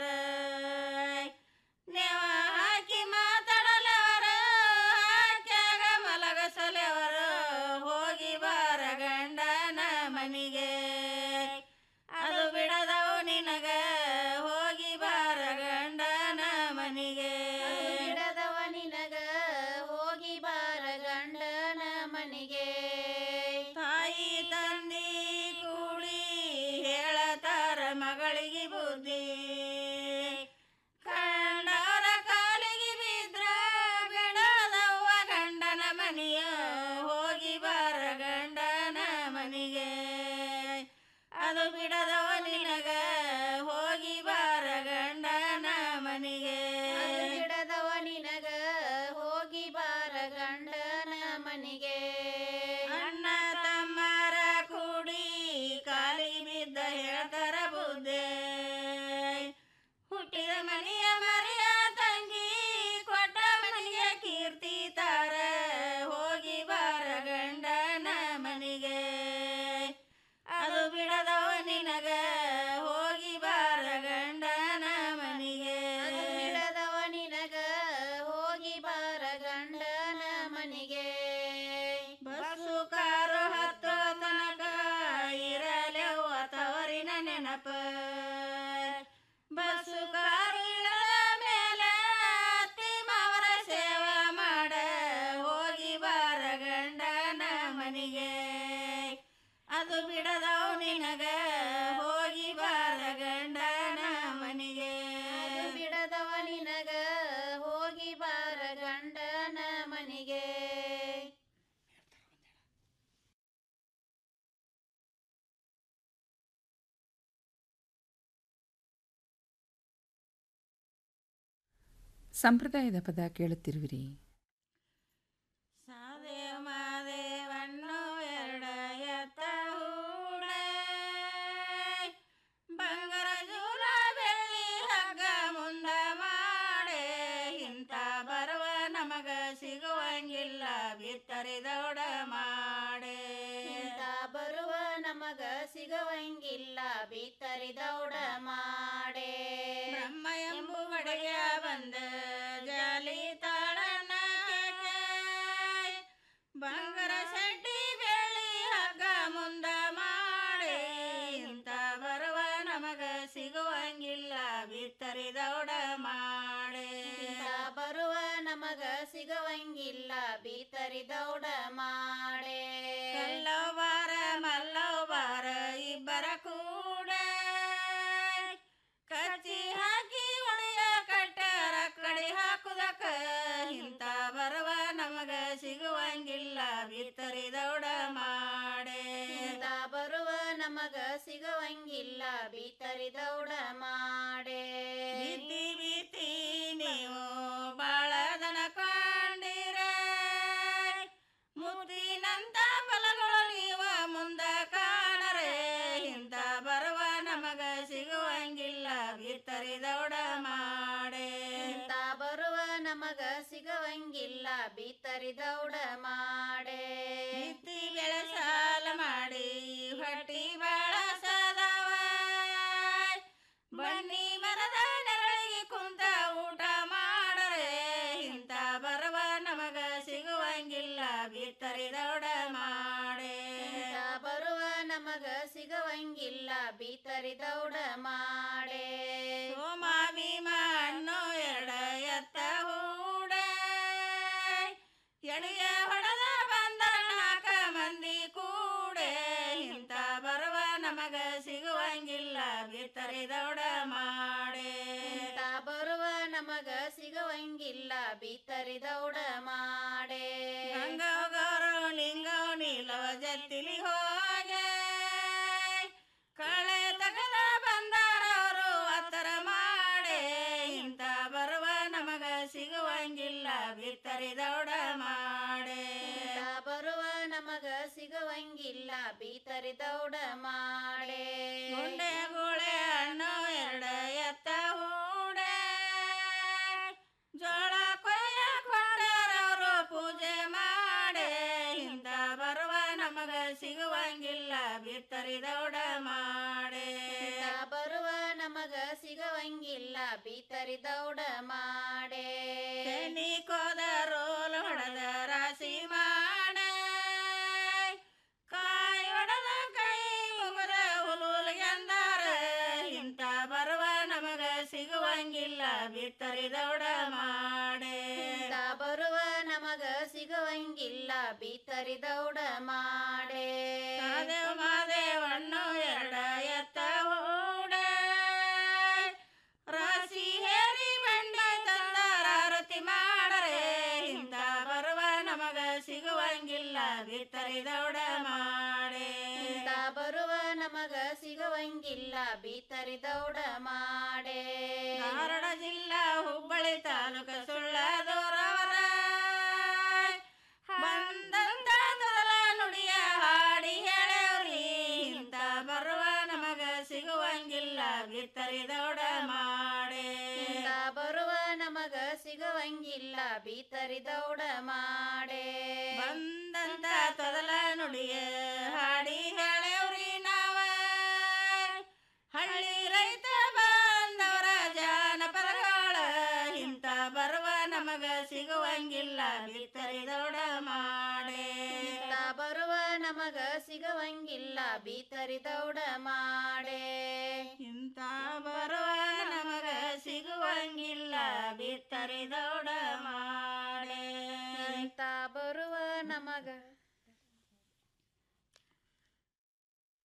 ನೆವ ಹಾಕಿ ಮಾತಾಡಲೆವರ ಹಾಕ್ಯಾಗ ಮಲಗಸಲೆವರ ಹೋಗಿ ಬಾರ ಗಂಡನ ಮನಿಗೆ ಅದು ಬಿಡದವು ನಿನಗ ಹೋಗಿ ಬಾರ ಗಂಡನ ಮನಿಗೆ ಬಿಡದವ ನಿನಗ ಹೋಗಿ ಬಾರ ಗಂಡನ ಮನಿಗೆ ತಾಯಿ ತಂದಿ ಕೂಡಿ ಹೇಳತಾರ ಮಗಳಿಗೆ ಬುದ್ಧಿ ಕಂಡವರ ಕಾಲಿಗೆ ಬಿದ್ರ ಬಿಡದವ್ವ ಗಂಡನ ಮನಿಯ ಹೋಗಿ ಬಾರ ಗಂಡನ ಮನಿಗೆ ಅದು ಬಿಡದವ ನಿನಗ ಹೋಗಿ ಬಾರ ಗಂಡನ ಮನಿಗೆ ಬಿಡ ಅದು ಬಿಡದವು ನಿನಗ ಹೋಗಿ ಬಾರ ಗಂಡನ ಮನಿಗೆ ಅದು ಬಿಡದವ ನಿನಗ ಹೋಗಿ ಬಾರ ಗಂಡನ ಮನಿಗೆ ಸಂಪ್ರದಾಯದ ಪದ ಕೇಳುತ್ತಿರುವಿರಿ ಸಾದೆ ಮಾದೇವನ್ನು ಎರಡ ಎತ್ತ ಹೂಡ ಬಂಗಾರ ಜೂಲ ಬೆಳ್ಳಿ ಹಗ್ಗ ಮುಂದ ಮಾಡೆ ಇಂಥ ಬರುವ ನಮಗ ಸಿಗುವಂಗಿಲ್ಲ ಬಿತ್ತರಿದೌಡ ಮಾಡೆ ಇಂಥ ಬರುವ ನಮಗ ಸಿಗುವಂಗಿಲ್ಲ ಬಿತ್ತರಿದೌಡ ಮಾಡೆ ಬ್ರಹ್ಮ ಎಂಬುವಡೆಯ ಬಂದ ಜಾಲಿ ತಾಳನ ಬಂಗಾರ ಸಡ್ಡಿ ಬೆಳ್ಳಿ ಹಗ್ಗ ಮುಂದ ಮಾಡೆ ಇಂಥ ಬರುವ ನಮಗ ಸಿಗುವಂಗಿಲ್ಲ ಬಿತ್ತರಿದೌಡ ಮಾಡೆ ಇಂಥ ಬರುವ ನಮಗ ಸಿಗುವಂಗಿಲ್ಲ ಬಿತ್ತರಿದೌಡ ಮಾಡೆ ಕಲ್ಲವ್ ಬಾರ ಮಲ್ಲವ್ ಬಾರ ಇಬ್ಬರ ಕೂಡ ಕಚ್ಚಿ ಹಾಕಿ ಒಡೆಯ ಕಟ್ಟರ ಕಡಿ ಹಾಕುದಕ್ಕ ಇಂಥ ಬರುವ ನಮಗ ಸಿಗುವಂಗಿಲ್ಲ ಬಿತ್ತರಿದೌಡ ಮಾಡೆ ಇಂಥ ಬರುವ ನಮಗ ಸಿಗುವಂಗಿಲ್ಲ ಬಿತ್ತರಿದೌಡ ಮಾಡೆ ಬಿತ್ತಿ ಬಿತ್ತಿ ನೀವು ಬಾಳದನ ಕಾಂಡಿರ ಮುದ್ದಿನಂತ ಫಲಗಳು ನೀವ ಮುಂದ ಕಾಣರೆ ಇಂಥ ಬರುವ ನಮಗ ಸಿಗುವಂಗಿಲ್ಲ ಬಿತ್ತರಿದೌಡ ಮಾಡೆ ಇಂಥ ಬರುವ ನಮಗ ಸಿಗುವಂಗಿಲ್ಲ ಬಿತ್ತರಿದೌಡ ಮಾಡೆ ಬಿತ್ತಿ ಬೆಳೆಸಾಲ ಮಾಡಿ ಹೊಟ್ಟಿ ಬಳಸದವ ಬನ್ನಿ ಮರದ ನೆರಳಿಗೆ ಕುಂತ ಊಟ ಮಾಡರೆ ಇಂಥ ಬರುವ ನಮಗ ಸಿಗುವಂಗಿಲ್ಲ ಬಿತ್ತರಿದೌಡ ಮಾಡೆ ಇಂಥ ಬರುವ ನಮಗ ಸಿಗುವಂಗಿಲ್ಲ ಬಿತ್ತರಿದೌಡ ಮಾಡೆ ಸೋಮ ಭೀಮ ಹಣ್ಣು ಎರಡ ಎತ್ತ ಹೂಡ ಎಳೆಯ ಹೊಡೆದ ಬಂದರ ನಾಲ್ಕ ಮಂದಿ ಕೂಡೆ ಇಂಥ ಬರುವ ನಮಗ ಸಿಗುವಂಗಿಲ್ಲ ಬಿತ್ತರಿದೌಡ ಮಾಡೆ ಇಂಥ ಬರುವ ನಮಗ ಸಿಗುವಂಗಿಲ್ಲ ಬಿತ್ತರಿದೌಡ ಮಾಡೆ ಗಂಗವ್ ಗೌರವ್ ಲಿಂಗವ್ ನೀಲವ ಜತ್ತಿಲಿ ಹೋಗೆ ಕಳೆ ತಗದ ಬಂದಾರವರು ಅತ್ತರ ಮಾಡೆ ಇಂಥ ಬರುವ ನಮಗ ಸಿಗುವಂಗಿಲ್ಲ ಬಿತ್ತರಿದೌಡ ಮಾಡೆ ಇಂಥ ಬರುವ ನಮಗ ಸಿಗುವಂಗಿಲ್ಲ ಬಿತ್ತರಿದೌಡ ಮಾಡೆ ಗುಂಡೆ ಗುಳೆ ಹಣ್ಣು ಎರಡ ಎತ್ತ ಹೂಡೆ ಜೋಳ ಕೊಯ್ಯ ಕೊಂಡರವರು ಪೂಜೆ ಮಾಡೆ ಇಂಥ ಬರುವ ನಮಗ ಸಿಗುವಂಗಿಲ್ಲ ಬಿತ್ತರಿದೌಡ ಮಾಡೆ ಇಂಥ ಬರುವ ನಮಗ ಸಿಗುವಂಗಿಲ್ಲ ಬಿತ್ತರಿದೌಡ ಮಾಡೆ ನೀ ಕೋದ ರೋಲ್ ಹೊಡೆದ ರಾಶಿ ಮಾಡೆ ಕಾಯಿ ಹೊಡೆದ ಕೈ ಮುಗದ ಹುಲುಲ್ ಎಂದಾರ ಇಂಥ ಬರುವ ನಮಗ ಸಿಗುವಂಗಿಲ್ಲ ಬಿತ್ತರಿದೌಡ ಮಾಡೆ ಇಂಥ ಬರುವ ನಮಗ ಸಿಗುವಂಗಿಲ್ಲ ಬಿತ್ತರಿದೌಡ ಮಾಡೆ ಮಾದೇವ್ ಮಾದೇವಣ್ಣು ಎರಡ ಎತ್ತ ಹೂಡ ರಾಶಿ ಹೇರಿ ಮಂಡೆ ತಂದರ ಆರತಿ ಮಾಡರೆ ಇಂಥ ಬರುವ ನಮಗ ಸಿಗುವಂಗಿಲ್ಲ ಬಿತ್ತರಿದೌಡ ಮಾಡೆ ಇಂಥ ಬರುವ ನಮಗ ಸಿಗುವಂಗಿಲ್ಲ ಬಿತ್ತರಿದೌಡ ಮಾಡೆ ಧಾರವಾಡ ಜಿಲ್ಲಾ ಹುಬ್ಬಳ್ಳಿ ತಾಲೂಕ ಸುಳ್ಳದೋರವರ ಬಂದಂತ ತೊದಲ ನುಡಿಯ ಹಾಡಿ ಹೇಳವ್ರಿ ಇಂಥ ಬರುವ ನಮಗ ಸಿಗುವಂಗಿಲ್ಲ ಬಿತ್ತರಿದೌಡ ಮಾಡೆ ಇಂಥ ಬರುವ ನಮಗ ಸಿಗುವಂಗಿಲ್ಲ ಬಿತ್ತರಿದೌಡ ಮಾಡೆ ಬಂದಂತ ತೊದಲ ನುಡಿಯ ಹಾಡಿ ಹೇಳವ್ರಿ ನಾವ ಹಳ್ಳಿ ರೈತ ಬಾಂಧವರ ಜಾನಪದಗಳ ಇಂಥ ಬರುವ ನಮಗ ಸಿಗುವಂಗಿಲ್ಲ ಬಿತ್ತರಿದೌಡ ಮಾಡೆ ಇಂಥ ಬರುವ ನಮಗ ಸಿಗುವಂಗಿಲ್ಲ ಬಿತ್ತರಿದೌಡ ಮಾಡೆ ಇಂಥ ಬರುವ ನಮಗ ಸಿಗುವಂಗಿಲ್ಲ ಬಿತ್ತರಿದೌಡ ಮಾಡೆ ಇಂಥ ಬರುವ ನಮಗ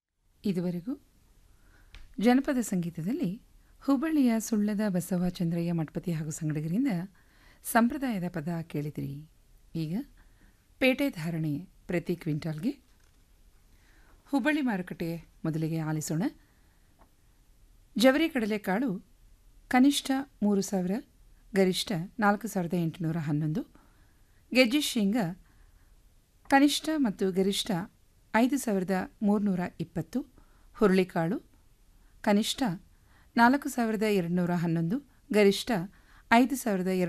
ಇದುವರೆಗೂ ಜನಪದ ಸಂಗೀತದಲ್ಲಿ ಹುಬ್ಬಳ್ಳಿಯ ಸುಳ್ಳದ ಬಸವ ಚಂದ್ರಯ್ಯ ಮಠಪತಿ ಹಾಗೂ ಸಂಗಡಿಗರಿಂದ ಸಂಪ್ರದಾಯದ ಪದ ಕೇಳಿದಿರಿ ಈಗ ಪೇಟೆ ಧಾರಣೆ ಪ್ರತಿ ಕ್ವಿಂಟಾಲ್ಗೆ ಹುಬ್ಬಳ್ಳಿ ಮಾರುಕಟ್ಟೆ ಮೊದಲಿಗೆ ಆಲಿಸೋಣ ಜವರಿ ಕಡಲೆಕಾಳು ಕನಿಷ್ಠ ಮೂರು ಸಾವಿರ ಗರಿಷ್ಠ ನಾಲ್ಕು ಸಾವಿರದ ಎಂಟುನೂರ ಹನ್ನೊಂದು ಗೆಜ್ಜೆ ಶೇಂಗಾ ಕನಿಷ್ಠ ಮತ್ತು ಗರಿಷ್ಠ ಐದು ಸಾವಿರದ ಮೂರುನೂರ ಇಪ್ಪತ್ತು ಹುರುಳಿಕಾಳು ಕನಿಷ್ಠ ನಾಲ್ಕು ಸಾವಿರದ ಎರಡುನೂರ ಹನ್ನೊಂದು ಗರಿಷ್ಠ ಐದು ಸಾವಿರದ ಎರಡು